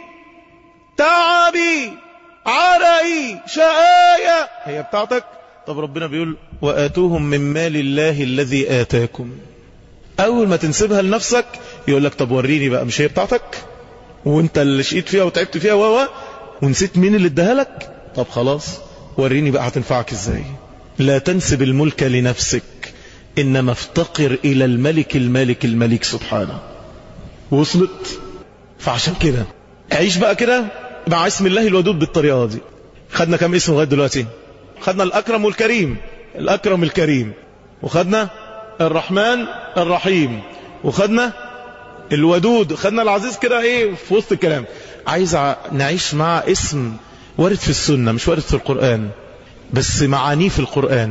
تعبي عرقي شقايا هي بتاعتك طب ربنا بيقول وآتوهم من مال الله الذي آتاكم أول ما تنسبها لنفسك يقول لك طب وريني بقى مش هي بتاعتك وانت اللي شقيت فيها وتعبت فيها و ونسيت مين اللي اداها لك طب خلاص وريني بقى هتنفعك ازاي لا تنسب الملك لنفسك إنما افتقر إلى الملك الملك الملك سبحانه وصلت فعشان كده عيش بقى كده مع اسم الله الودود بالطريقة دي خدنا كم اسم لغاية دلوقتي خدنا الأكرم والكريم الأكرم الكريم وخدنا الرحمن الرحيم وخدنا الودود خدنا العزيز كده ايه في وسط الكلام عايز نعيش مع اسم وارد في السنة مش وارد في القرآن بس معانيه في القرآن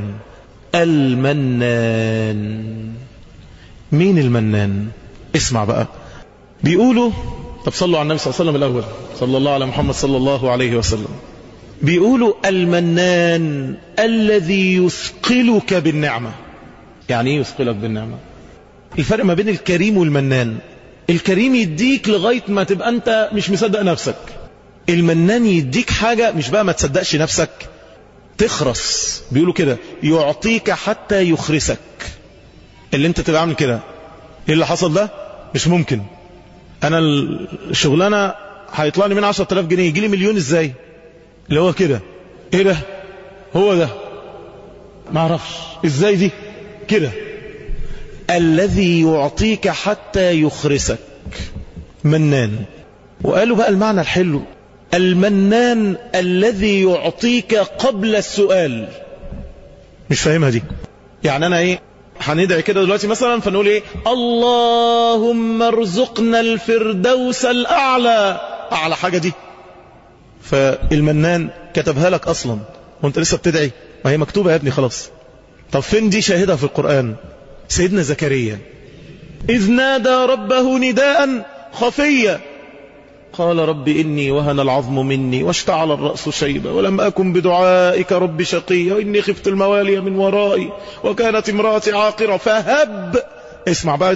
المنان مين المنان اسمع بقى بيقولوا طب صلوا على النبي صلى الله عليه وسلم الأول صلى الله على محمد صلى الله عليه وسلم بيقولوا المنان الذي يثقلك بالنعمة يعني ايه يثقلك بالنعمة الفرق ما بين الكريم والمنان الكريم يديك لغاية ما تبقى انت مش مصدق نفسك المنان يديك حاجة مش بقى ما تصدقش نفسك تخرس بيقولوا كده يعطيك حتى يخرسك اللي انت تبقى عامل كده ايه اللي حصل ده مش ممكن انا الشغلانة هيطلع لي من 10000 جنيه يجي لي مليون ازاي اللي هو كده ايه ده هو ده ما اعرفش ازاي دي كده الذي يعطيك حتى يخرسك منان وقالوا بقى المعنى الحلو المنان الذي يعطيك قبل السؤال مش فاهمها دي يعني انا ايه هندعي كده دلوقتي مثلا فنقول ايه اللهم ارزقنا الفردوس الاعلى اعلى حاجة دي فالمنان كتبها لك اصلا وانت لسه بتدعي ما هي مكتوبة يا ابني خلاص طب فين دي شاهدها في القرآن سيدنا زكريا إذ نادى ربه نداء خفيا قال رب إني وهن العظم مني واشتعل الرأس شيبا ولم أكن بدعائك رب شقيا وإني خفت الموالي من ورائي وكانت امرأتي عاقرة فهب اسمع بقى دي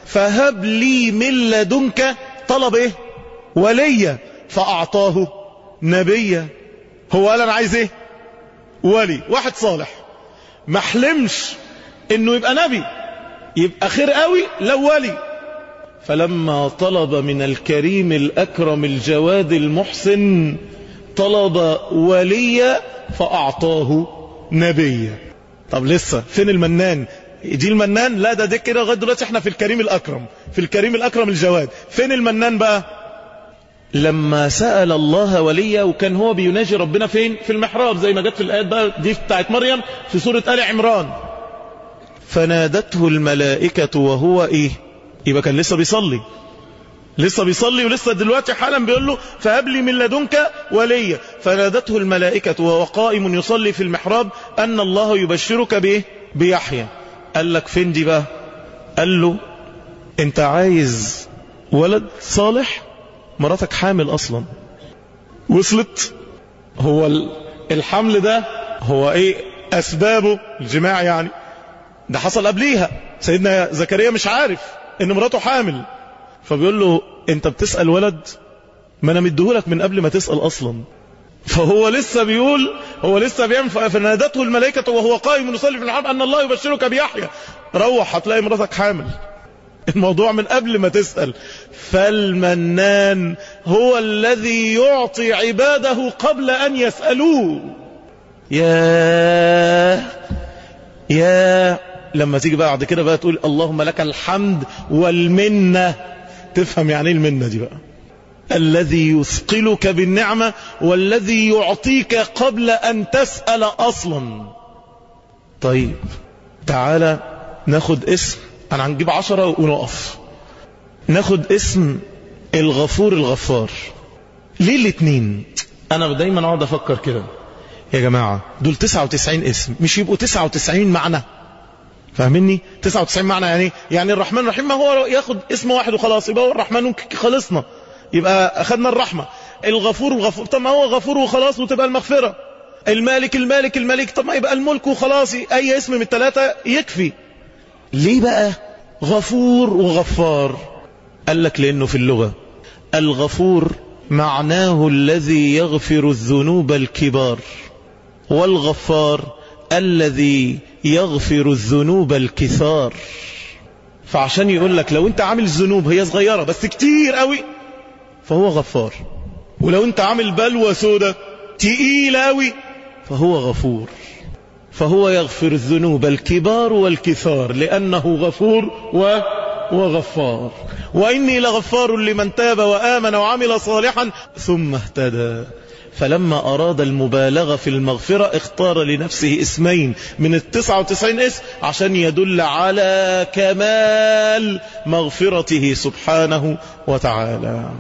فهب لي من لدنك طلب ايه وليا فأعطاه نبيا هو قال انا عايز ايه ولي واحد صالح ما حلمش انه يبقى نبي يبقى خير قوي لو ولي فلما طلب من الكريم الأكرم الجواد المحسن طلب وليا فأعطاه نبيا طب لسه فين المنان دي المنان لا ده ده كده لغايه دلوقتي احنا في الكريم الأكرم في الكريم الأكرم الجواد فين المنان بقى لما سأل الله وليا وكان هو بيناجي ربنا فين في المحراب زي ما جت في الآيات بقى دي بتاعت مريم في سورة آل عمران فنادته الملائكة وهو ايه يبقى كان لسه بيصلي لسه بيصلي ولسه دلوقتي حالا بيقول له فهب لي من لدنك وليا فنادته الملائكة وهو قائم يصلي في المحراب أن الله يبشرك بايه بيحيى قال لك فين دي بقى قال له انت عايز ولد صالح مراتك حامل اصلا وصلت هو الحمل ده هو ايه اسبابه الجماع يعني ده حصل قبليها سيدنا زكريا مش عارف ان مراته حامل فبيقول له انت بتسأل ولد ما انا مديهولك من قبل ما تسأل اصلا فهو لسه بيقول هو لسه بيعمل فنادته الملائكة وهو قائم يصلي في الحرب ان الله يبشرك بيحيى روح هتلاقي مراتك حامل الموضوع من قبل ما تسأل فالمنان هو الذي يعطي عباده قبل أن يسألوه يا يا لما تيجي بقى بعد كده بقى تقول اللهم لك الحمد والمنة تفهم يعني ايه المنة دي بقى الذي يثقلك بالنعمة والذي يعطيك قبل أن تسأل أصلا طيب تعالى ناخد اسم أنا هنجيب عشرة ونقف ناخد اسم الغفور الغفار ليه الاتنين أنا دايما أقعد أفكر كده يا جماعة دول 99 اسم مش يبقوا 99 معنى فاهمني 99 معنى يعني يعني الرحمن الرحيم ما هو ياخد اسم واحد وخلاص يبقى هو الرحمن خلصنا يبقى أخذنا الرحمة الغفور وغفور طب ما هو غفور وخلاص وتبقى المغفرة المالك المالك الملك طب ما يبقى الملك وخلاص أي اسم من الثلاثة يكفي ليه بقى غفور وغفار قال لك لأنه في اللغة الغفور معناه الذي يغفر الذنوب الكبار والغفار الذي يغفر الذنوب الكثار فعشان يقول لك لو انت عامل ذنوب هي صغيرة بس كتير قوي فهو غفار ولو انت عامل بلوى سودة تقيلة قوي فهو غفور فهو يغفر الذنوب الكبار والكثار لأنه غفور و... وغفار وإني لغفار لمن تاب وآمن وعمل صالحا ثم اهتدى فلما أراد المبالغة في المغفرة اختار لنفسه اسمين من التسعة وتسعين اسم عشان يدل على كمال مغفرته سبحانه وتعالى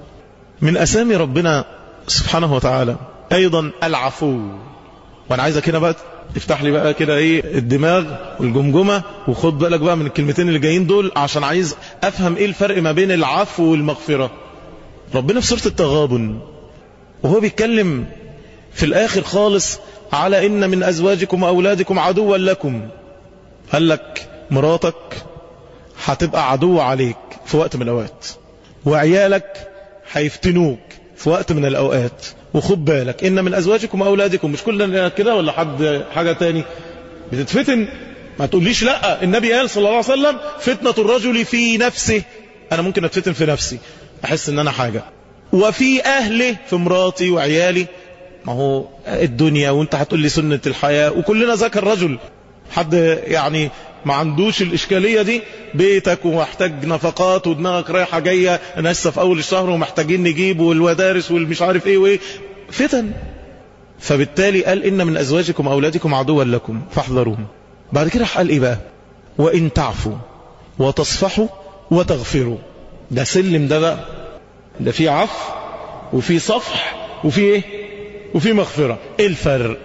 من أسامي ربنا سبحانه وتعالى أيضا العفو وأنا عايزك هنا بقى افتح لي بقى كده ايه الدماغ والجمجمة وخد بالك بقى من الكلمتين اللي جايين دول عشان عايز افهم ايه الفرق ما بين العفو والمغفرة ربنا في سورة التغابن وهو بيتكلم في الاخر خالص على ان من ازواجكم واولادكم عدوا لكم قال لك مراتك هتبقى عدو عليك في وقت من الاوقات وعيالك هيفتنوك في وقت من الاوقات وخد بالك ان من ازواجكم واولادكم مش كلنا كده ولا حد حاجه تاني بتتفتن ما تقوليش لا النبي قال صلى الله عليه وسلم فتنه الرجل في نفسه انا ممكن اتفتن في نفسي احس ان انا حاجه وفي اهله في مراتي وعيالي ما هو الدنيا وانت هتقول لي سنه الحياه وكلنا ذاك الرجل حد يعني ما عندوش الإشكالية دي بيتك ومحتاج نفقات ودماغك رايحة جاية أنا لسه في أول الشهر ومحتاجين نجيب والودارس والمش عارف إيه وإيه فتن فبالتالي قال إن من أزواجكم وأولادكم عدوا لكم فاحذروهم بعد كده قال إيه بقى وإن تعفوا وتصفحوا وتغفروا ده سلم ده بقى ده في عفو وفي صفح وفي إيه وفي مغفرة إيه الفرق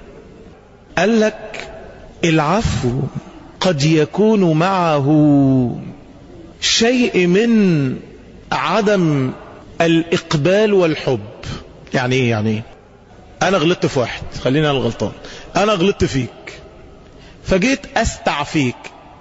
قال لك العفو قد يكون معه شيء من عدم الإقبال والحب يعني ايه يعني ايه انا غلطت في واحد خلينا انا الغلطان انا غلطت فيك فجيت استعفيك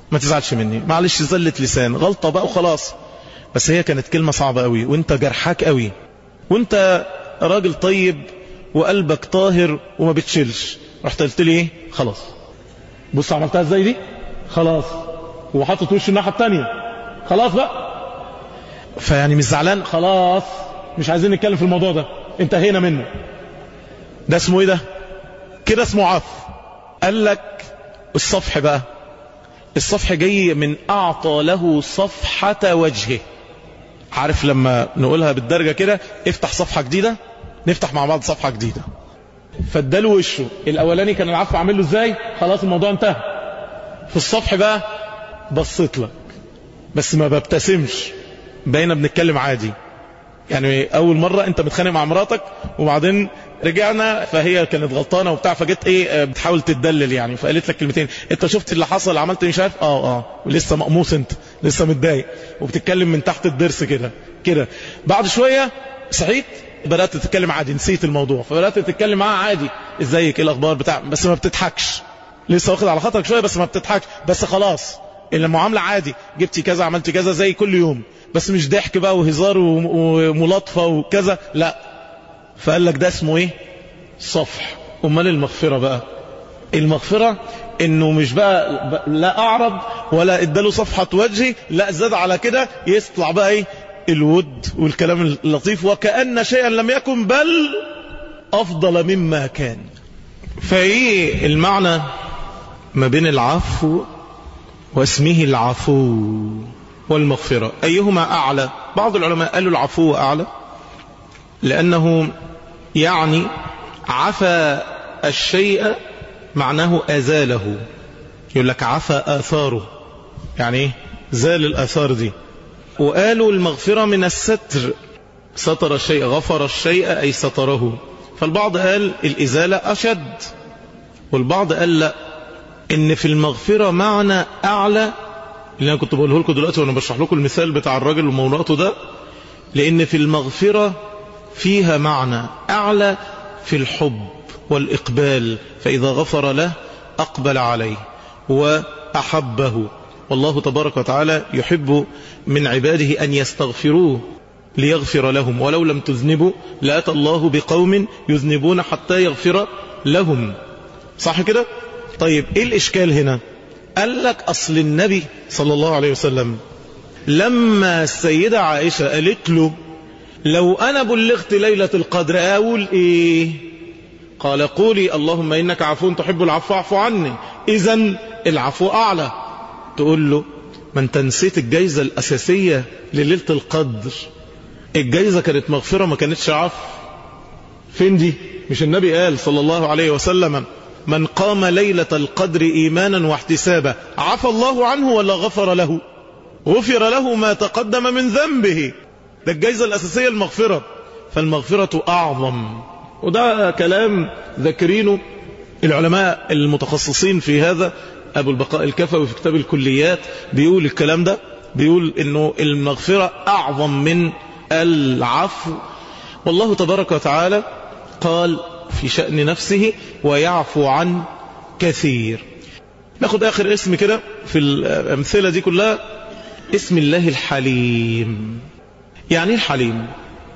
ما تزعلش مني معلش زلة لسان غلطة بقى وخلاص بس هي كانت كلمة صعبة قوي وانت جرحاك قوي وانت راجل طيب وقلبك طاهر وما بتشيلش رحت قلت لي ايه خلاص بص عملتها ازاي دي خلاص وحطت وشه الناحية التانية خلاص بقى فيعني مش زعلان خلاص مش عايزين نتكلم في الموضوع ده انتهينا منه ده اسمه ايه ده كده اسمه عف قال لك الصفح بقى الصفح جاي من اعطى له صفحة وجهه عارف لما نقولها بالدرجة كده افتح صفحة جديدة نفتح مع بعض صفحة جديدة فاداله وشه الاولاني كان العفو عامل له ازاي خلاص الموضوع انتهى في الصفح بقى بصيت لك بس ما ببتسمش بقينا بنتكلم عادي يعني اول مرة انت متخانق مع مراتك وبعدين رجعنا فهي كانت غلطانة وبتاع فجت ايه بتحاول تدلل يعني فقالت لك كلمتين انت شفت اللي حصل عملت مش عارف اه اه ولسه مقموص انت لسه متضايق وبتتكلم من تحت الضرس كده كده بعد شوية صحيت بدأت تتكلم عادي نسيت الموضوع فبدأت تتكلم معاه عادي ازيك ايه الاخبار بتاع بس ما بتضحكش لسه واخد على خاطرك شوية بس ما بتضحكش بس خلاص المعاملة عادي جبتي كذا عملتي كذا زي كل يوم بس مش ضحك بقى وهزار وملاطفة وكذا لا فقال لك ده اسمه ايه صفح امال المغفرة بقى المغفرة انه مش بقى لا اعرض ولا اداله صفحة وجهي لا زاد على كده يطلع بقى ايه الود والكلام اللطيف وكأن شيئا لم يكن بل افضل مما كان فايه المعنى ما بين العفو واسمه العفو والمغفرة أيهما أعلى بعض العلماء قالوا العفو أعلى لأنه يعني عفى الشيء معناه أزاله يقول لك عفى آثاره يعني ايه زال الآثار دي وقالوا المغفرة من الستر ستر الشيء غفر الشيء أي ستره فالبعض قال الإزالة أشد والبعض قال لا إن في المغفرة معنى أعلى اللي أنا كنت بقوله لكم دلوقتي وأنا بشرح لكم المثال بتاع الراجل ومولاته ده لأن في المغفرة فيها معنى أعلى في الحب والإقبال فإذا غفر له أقبل عليه وأحبه والله تبارك وتعالى يحب من عباده أن يستغفروه ليغفر لهم ولو لم تذنبوا لأتى الله بقوم يذنبون حتى يغفر لهم صح كده طيب ايه الاشكال هنا قال لك اصل النبي صلى الله عليه وسلم لما السيدة عائشة قالت له لو انا بلغت ليلة القدر اقول ايه قال قولي اللهم انك عفو تحب العفو اعفو عني اذا العفو اعلى تقول له ما انت نسيت الجايزة الاساسية لليلة القدر الجايزة كانت مغفرة ما كانتش عفو فين دي مش النبي قال صلى الله عليه وسلم من قام ليلة القدر إيمانا واحتسابا عفى الله عنه ولا غفر له غفر له ما تقدم من ذنبه ده الجايزة الأساسية المغفرة فالمغفرة أعظم وده كلام ذكرينه العلماء المتخصصين في هذا أبو البقاء الكفوي في كتاب الكليات بيقول الكلام ده بيقول انه المغفرة أعظم من العفو والله تبارك وتعالى قال في شأن نفسه ويعفو عن كثير ناخد آخر اسم كده في الأمثلة دي كلها اسم الله الحليم يعني الحليم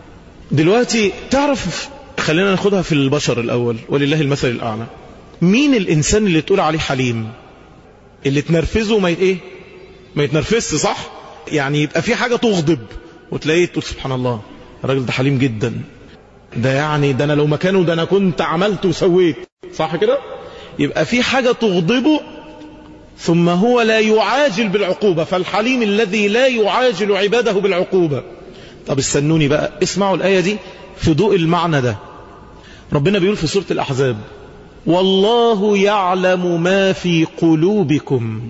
دلوقتي تعرف خلينا ناخدها في البشر الأول ولله المثل الأعلى مين الإنسان اللي تقول عليه حليم اللي تنرفزه ما يت ايه ما يتنرفزش صح يعني يبقى في حاجة تغضب وتلاقيه تقول سبحان الله الراجل ده حليم جدا ده يعني ده انا لو مكانه ده انا كنت عملت وسويت صح كده يبقى في حاجة تغضبه ثم هو لا يعاجل بالعقوبة فالحليم الذي لا يعاجل عباده بالعقوبة طب استنوني بقى اسمعوا الآية دي في ضوء المعنى ده ربنا بيقول في سورة الأحزاب والله يعلم ما في قلوبكم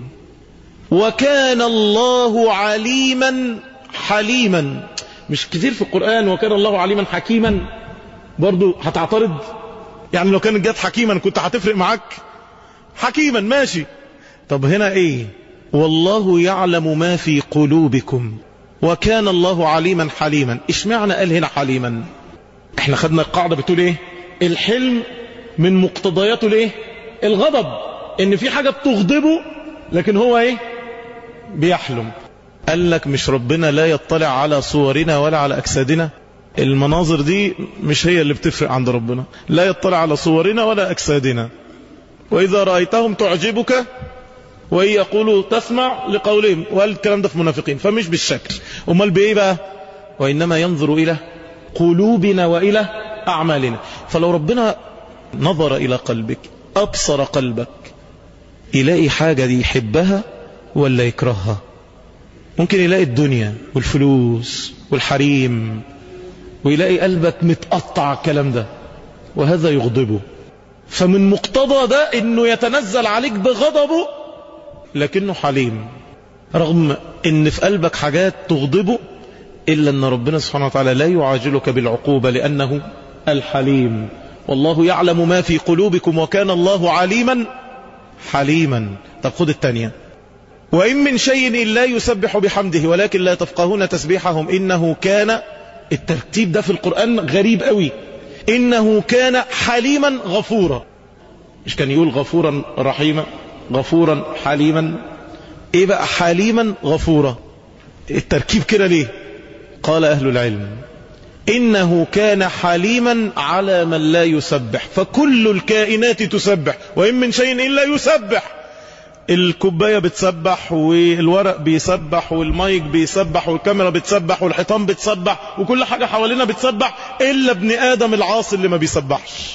وكان الله عليما حليما مش كتير في القرآن وكان الله عليما حكيما برضو هتعترض يعني لو كانت جت حكيما كنت هتفرق معاك حكيما ماشي طب هنا ايه والله يعلم ما في قلوبكم وكان الله عليما حليما اشمعنى قال هنا حليما احنا خدنا القاعدة بتقول ايه الحلم من مقتضياته الايه الغضب ان في حاجة بتغضبه لكن هو ايه بيحلم قال لك مش ربنا لا يطلع على صورنا ولا على أجسادنا المناظر دي مش هي اللي بتفرق عند ربنا لا يطلع على صورنا ولا أجسادنا وإذا رأيتهم تعجبك وإن يقولوا تسمع لقولهم والكلام ده في منافقين فمش بالشكل أمال بإيه بقى وإنما ينظر إلى قلوبنا وإلى أعمالنا فلو ربنا نظر إلى قلبك أبصر قلبك يلاقي حاجة دي يحبها ولا يكرهها ممكن يلاقي الدنيا والفلوس والحريم ويلاقي قلبك متقطع الكلام ده وهذا يغضبه فمن مقتضى ده انه يتنزل عليك بغضبه لكنه حليم رغم ان في قلبك حاجات تغضبه الا ان ربنا سبحانه وتعالى لا يعاجلك بالعقوبة لانه الحليم والله يعلم ما في قلوبكم وكان الله عليما حليما طب خد الثانية وإن من شيء إلا يسبح بحمده ولكن لا تفقهون تسبيحهم إنه كان الترتيب ده في القرآن غريب قوي إنه كان حليما غفورا مش كان يقول غفورا رحيما غفورا حليما ايه بقى حليما غفورا التركيب كده ليه قال أهل العلم إنه كان حليما على من لا يسبح فكل الكائنات تسبح وإن من شيء إلا يسبح الكوباية بتسبح والورق بيسبح والمايك بيسبح والكاميرا بتسبح والحيطان بتسبح وكل حاجة حوالينا بتسبح إلا ابن آدم العاصي اللي ما بيسبحش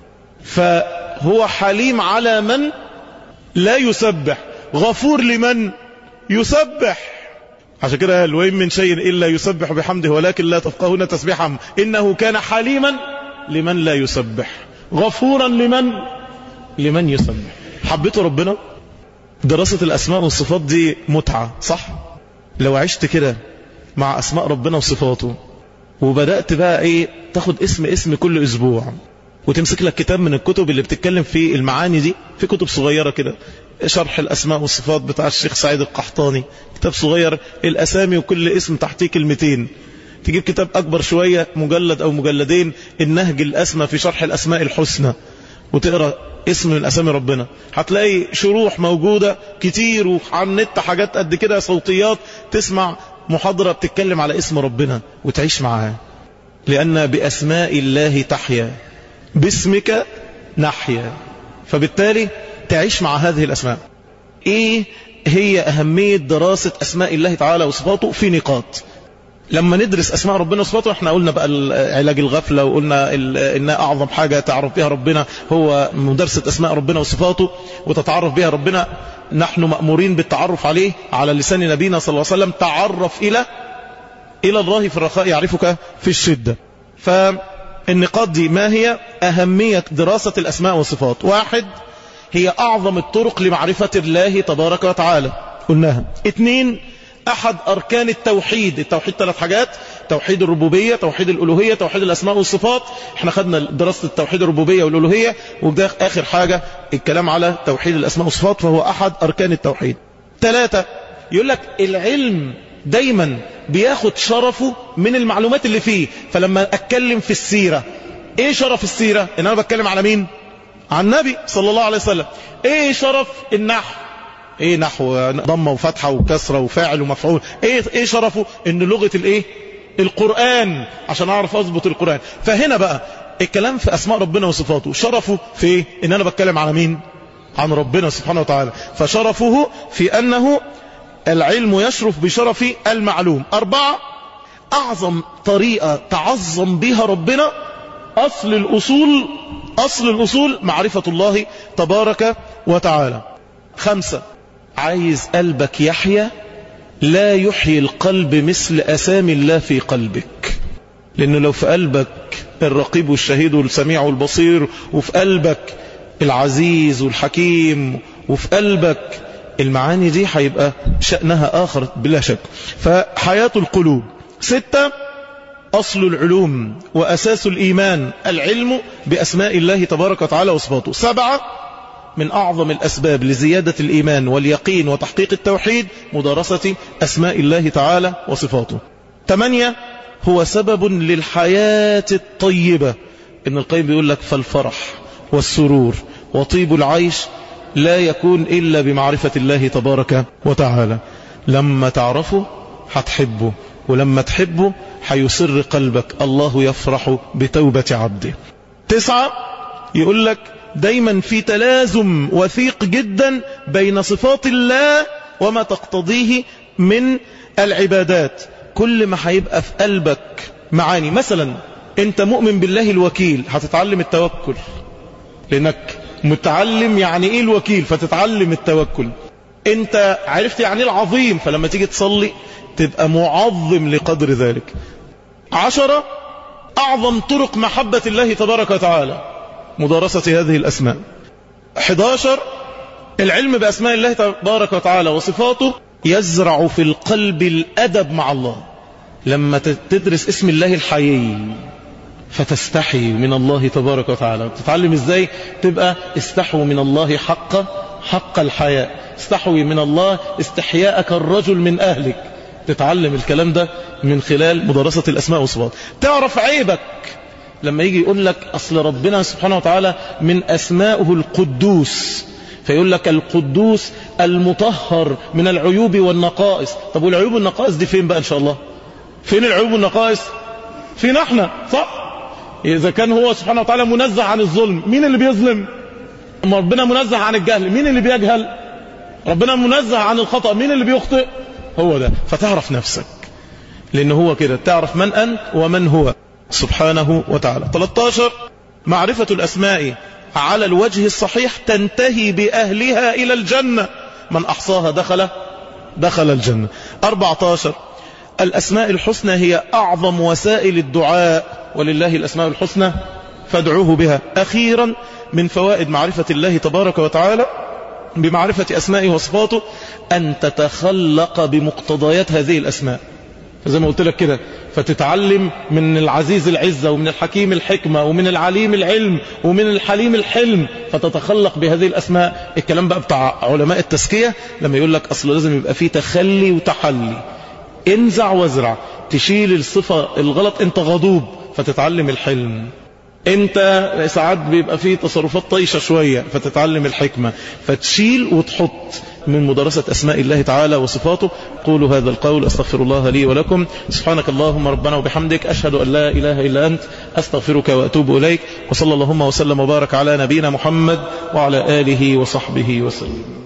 فهو حليم على من لا يسبح غفور لمن يسبح عشان كده قال وإن من شيء إلا يسبح بحمده ولكن لا تفقهون تسبيحهم إنه كان حليما لمن لا يسبح غفورا لمن لمن يسبح حبيته ربنا دراسة الأسماء والصفات دي متعة صح لو عشت كده مع أسماء ربنا وصفاته وبدأت بقى إيه تاخد اسم اسم كل أسبوع وتمسك لك كتاب من الكتب اللي بتتكلم في المعاني دي في كتب صغيرة كده شرح الأسماء والصفات بتاع الشيخ سعيد القحطاني كتاب صغير الأسامي وكل اسم تحتيه كلمتين تجيب كتاب أكبر شوية مجلد أو مجلدين النهج الأسمى في شرح الأسماء الحسنى وتقرأ اسم من أسامي ربنا هتلاقي شروح موجودة كتير وعلى النت حاجات قد كده صوتيات تسمع محاضرة بتتكلم على اسم ربنا وتعيش معاه لأن بأسماء الله تحيا باسمك نحيا فبالتالي تعيش مع هذه الأسماء إيه هي أهمية دراسة أسماء الله تعالى وصفاته في نقاط لما ندرس أسماء ربنا وصفاته احنا قلنا بقى علاج الغفلة وقلنا إن أعظم حاجة تعرف بها ربنا هو مدرسة أسماء ربنا وصفاته وتتعرف بها ربنا نحن مأمورين بالتعرف عليه على لسان نبينا صلى الله عليه وسلم تعرف إلى إلى الله في الرخاء يعرفك في الشدة فالنقاط دي ما هي أهمية دراسة الأسماء والصفات واحد هي أعظم الطرق لمعرفة الله تبارك وتعالى قلناها اثنين أحد أركان التوحيد التوحيد ثلاث حاجات توحيد الربوبية توحيد الألوهية توحيد الأسماء والصفات احنا خدنا دراسة التوحيد الربوبية والألوهية وده آخر حاجة الكلام على توحيد الأسماء والصفات فهو أحد أركان التوحيد ثلاثة يقول لك العلم دايما بياخد شرفه من المعلومات اللي فيه فلما أتكلم في السيرة ايه شرف السيرة ان انا بتكلم على مين عن النبي صلى الله عليه وسلم ايه شرف النحو ايه نحو ضمه وفتحه وكسره وفاعل ومفعول ايه ايه شرفه ان لغه الايه القران عشان اعرف اضبط القران فهنا بقى الكلام في اسماء ربنا وصفاته شرفه في ايه ان انا بتكلم على مين عن ربنا سبحانه وتعالى فشرفه في انه العلم يشرف بشرف المعلوم اربعه اعظم طريقه تعظم بها ربنا اصل الاصول اصل الاصول معرفه الله تبارك وتعالى خمسه عايز قلبك يحيا لا يحيي القلب مثل أسامي الله في قلبك لأنه لو في قلبك الرقيب والشهيد والسميع والبصير وفي قلبك العزيز والحكيم وفي قلبك المعاني دي هيبقى شأنها آخر بلا شك فحياة القلوب ستة أصل العلوم وأساس الإيمان العلم بأسماء الله تبارك وتعالى وصفاته سبعة من أعظم الأسباب لزيادة الإيمان واليقين وتحقيق التوحيد مدارسة أسماء الله تعالى وصفاته ثمانية هو سبب للحياة الطيبة ابن القيم بيقول لك فالفرح والسرور وطيب العيش لا يكون إلا بمعرفة الله تبارك وتعالى لما تعرفه هتحبه ولما تحبه هيسر قلبك الله يفرح بتوبة عبده تسعة يقول لك دايما في تلازم وثيق جدا بين صفات الله وما تقتضيه من العبادات كل ما هيبقى في قلبك معاني مثلا انت مؤمن بالله الوكيل هتتعلم التوكل لانك متعلم يعني ايه الوكيل فتتعلم التوكل انت عرفت يعني ايه العظيم فلما تيجي تصلي تبقى معظم لقدر ذلك عشرة اعظم طرق محبة الله تبارك وتعالى مدارسة هذه الاسماء 11 العلم باسماء الله تبارك وتعالى وصفاته يزرع في القلب الادب مع الله لما تدرس اسم الله الحيي فتستحي من الله تبارك وتعالى تتعلم ازاي تبقى استحوا من الله حق حق الحياء استحوي من الله استحياءك الرجل من أهلك تتعلم الكلام ده من خلال مدرسة الأسماء والصفات تعرف عيبك لما يجي يقول لك أصل ربنا سبحانه وتعالى من أسمائه القدوس فيقول لك القدوس المطهر من العيوب والنقائص طب والعيوب والنقائص دي فين بقى إن شاء الله فين العيوب والنقائص فينا احنا صح إذا كان هو سبحانه وتعالى منزه عن الظلم مين اللي بيظلم ربنا منزه عن الجهل مين اللي بيجهل ربنا منزه عن الخطأ مين اللي بيخطئ هو ده فتعرف نفسك لأن هو كده تعرف من أنت ومن هو سبحانه وتعالى 13 معرفة الأسماء على الوجه الصحيح تنتهي بأهلها إلى الجنة من أحصاها دخل دخل الجنة 14 الأسماء الحسنى هي أعظم وسائل الدعاء ولله الأسماء الحسنى فادعوه بها أخيرا من فوائد معرفة الله تبارك وتعالى بمعرفة أسمائه وصفاته أن تتخلق بمقتضيات هذه الأسماء زي ما قلت لك كده فتتعلم من العزيز العزة ومن الحكيم الحكمة ومن العليم العلم ومن الحليم الحلم فتتخلق بهذه الأسماء الكلام بقى بتاع علماء التزكية لما يقول لك أصل لازم يبقى فيه تخلي وتحلي انزع وازرع تشيل الصفة الغلط انت غضوب فتتعلم الحلم انت ساعات بيبقى فيه تصرفات طيشة شوية فتتعلم الحكمة فتشيل وتحط من مدرسة أسماء الله تعالى وصفاته قولوا هذا القول أستغفر الله لي ولكم سبحانك اللهم ربنا وبحمدك أشهد أن لا إله إلا أنت أستغفرك وأتوب إليك وصلى اللهم وسلم وبارك على نبينا محمد وعلى آله وصحبه وسلم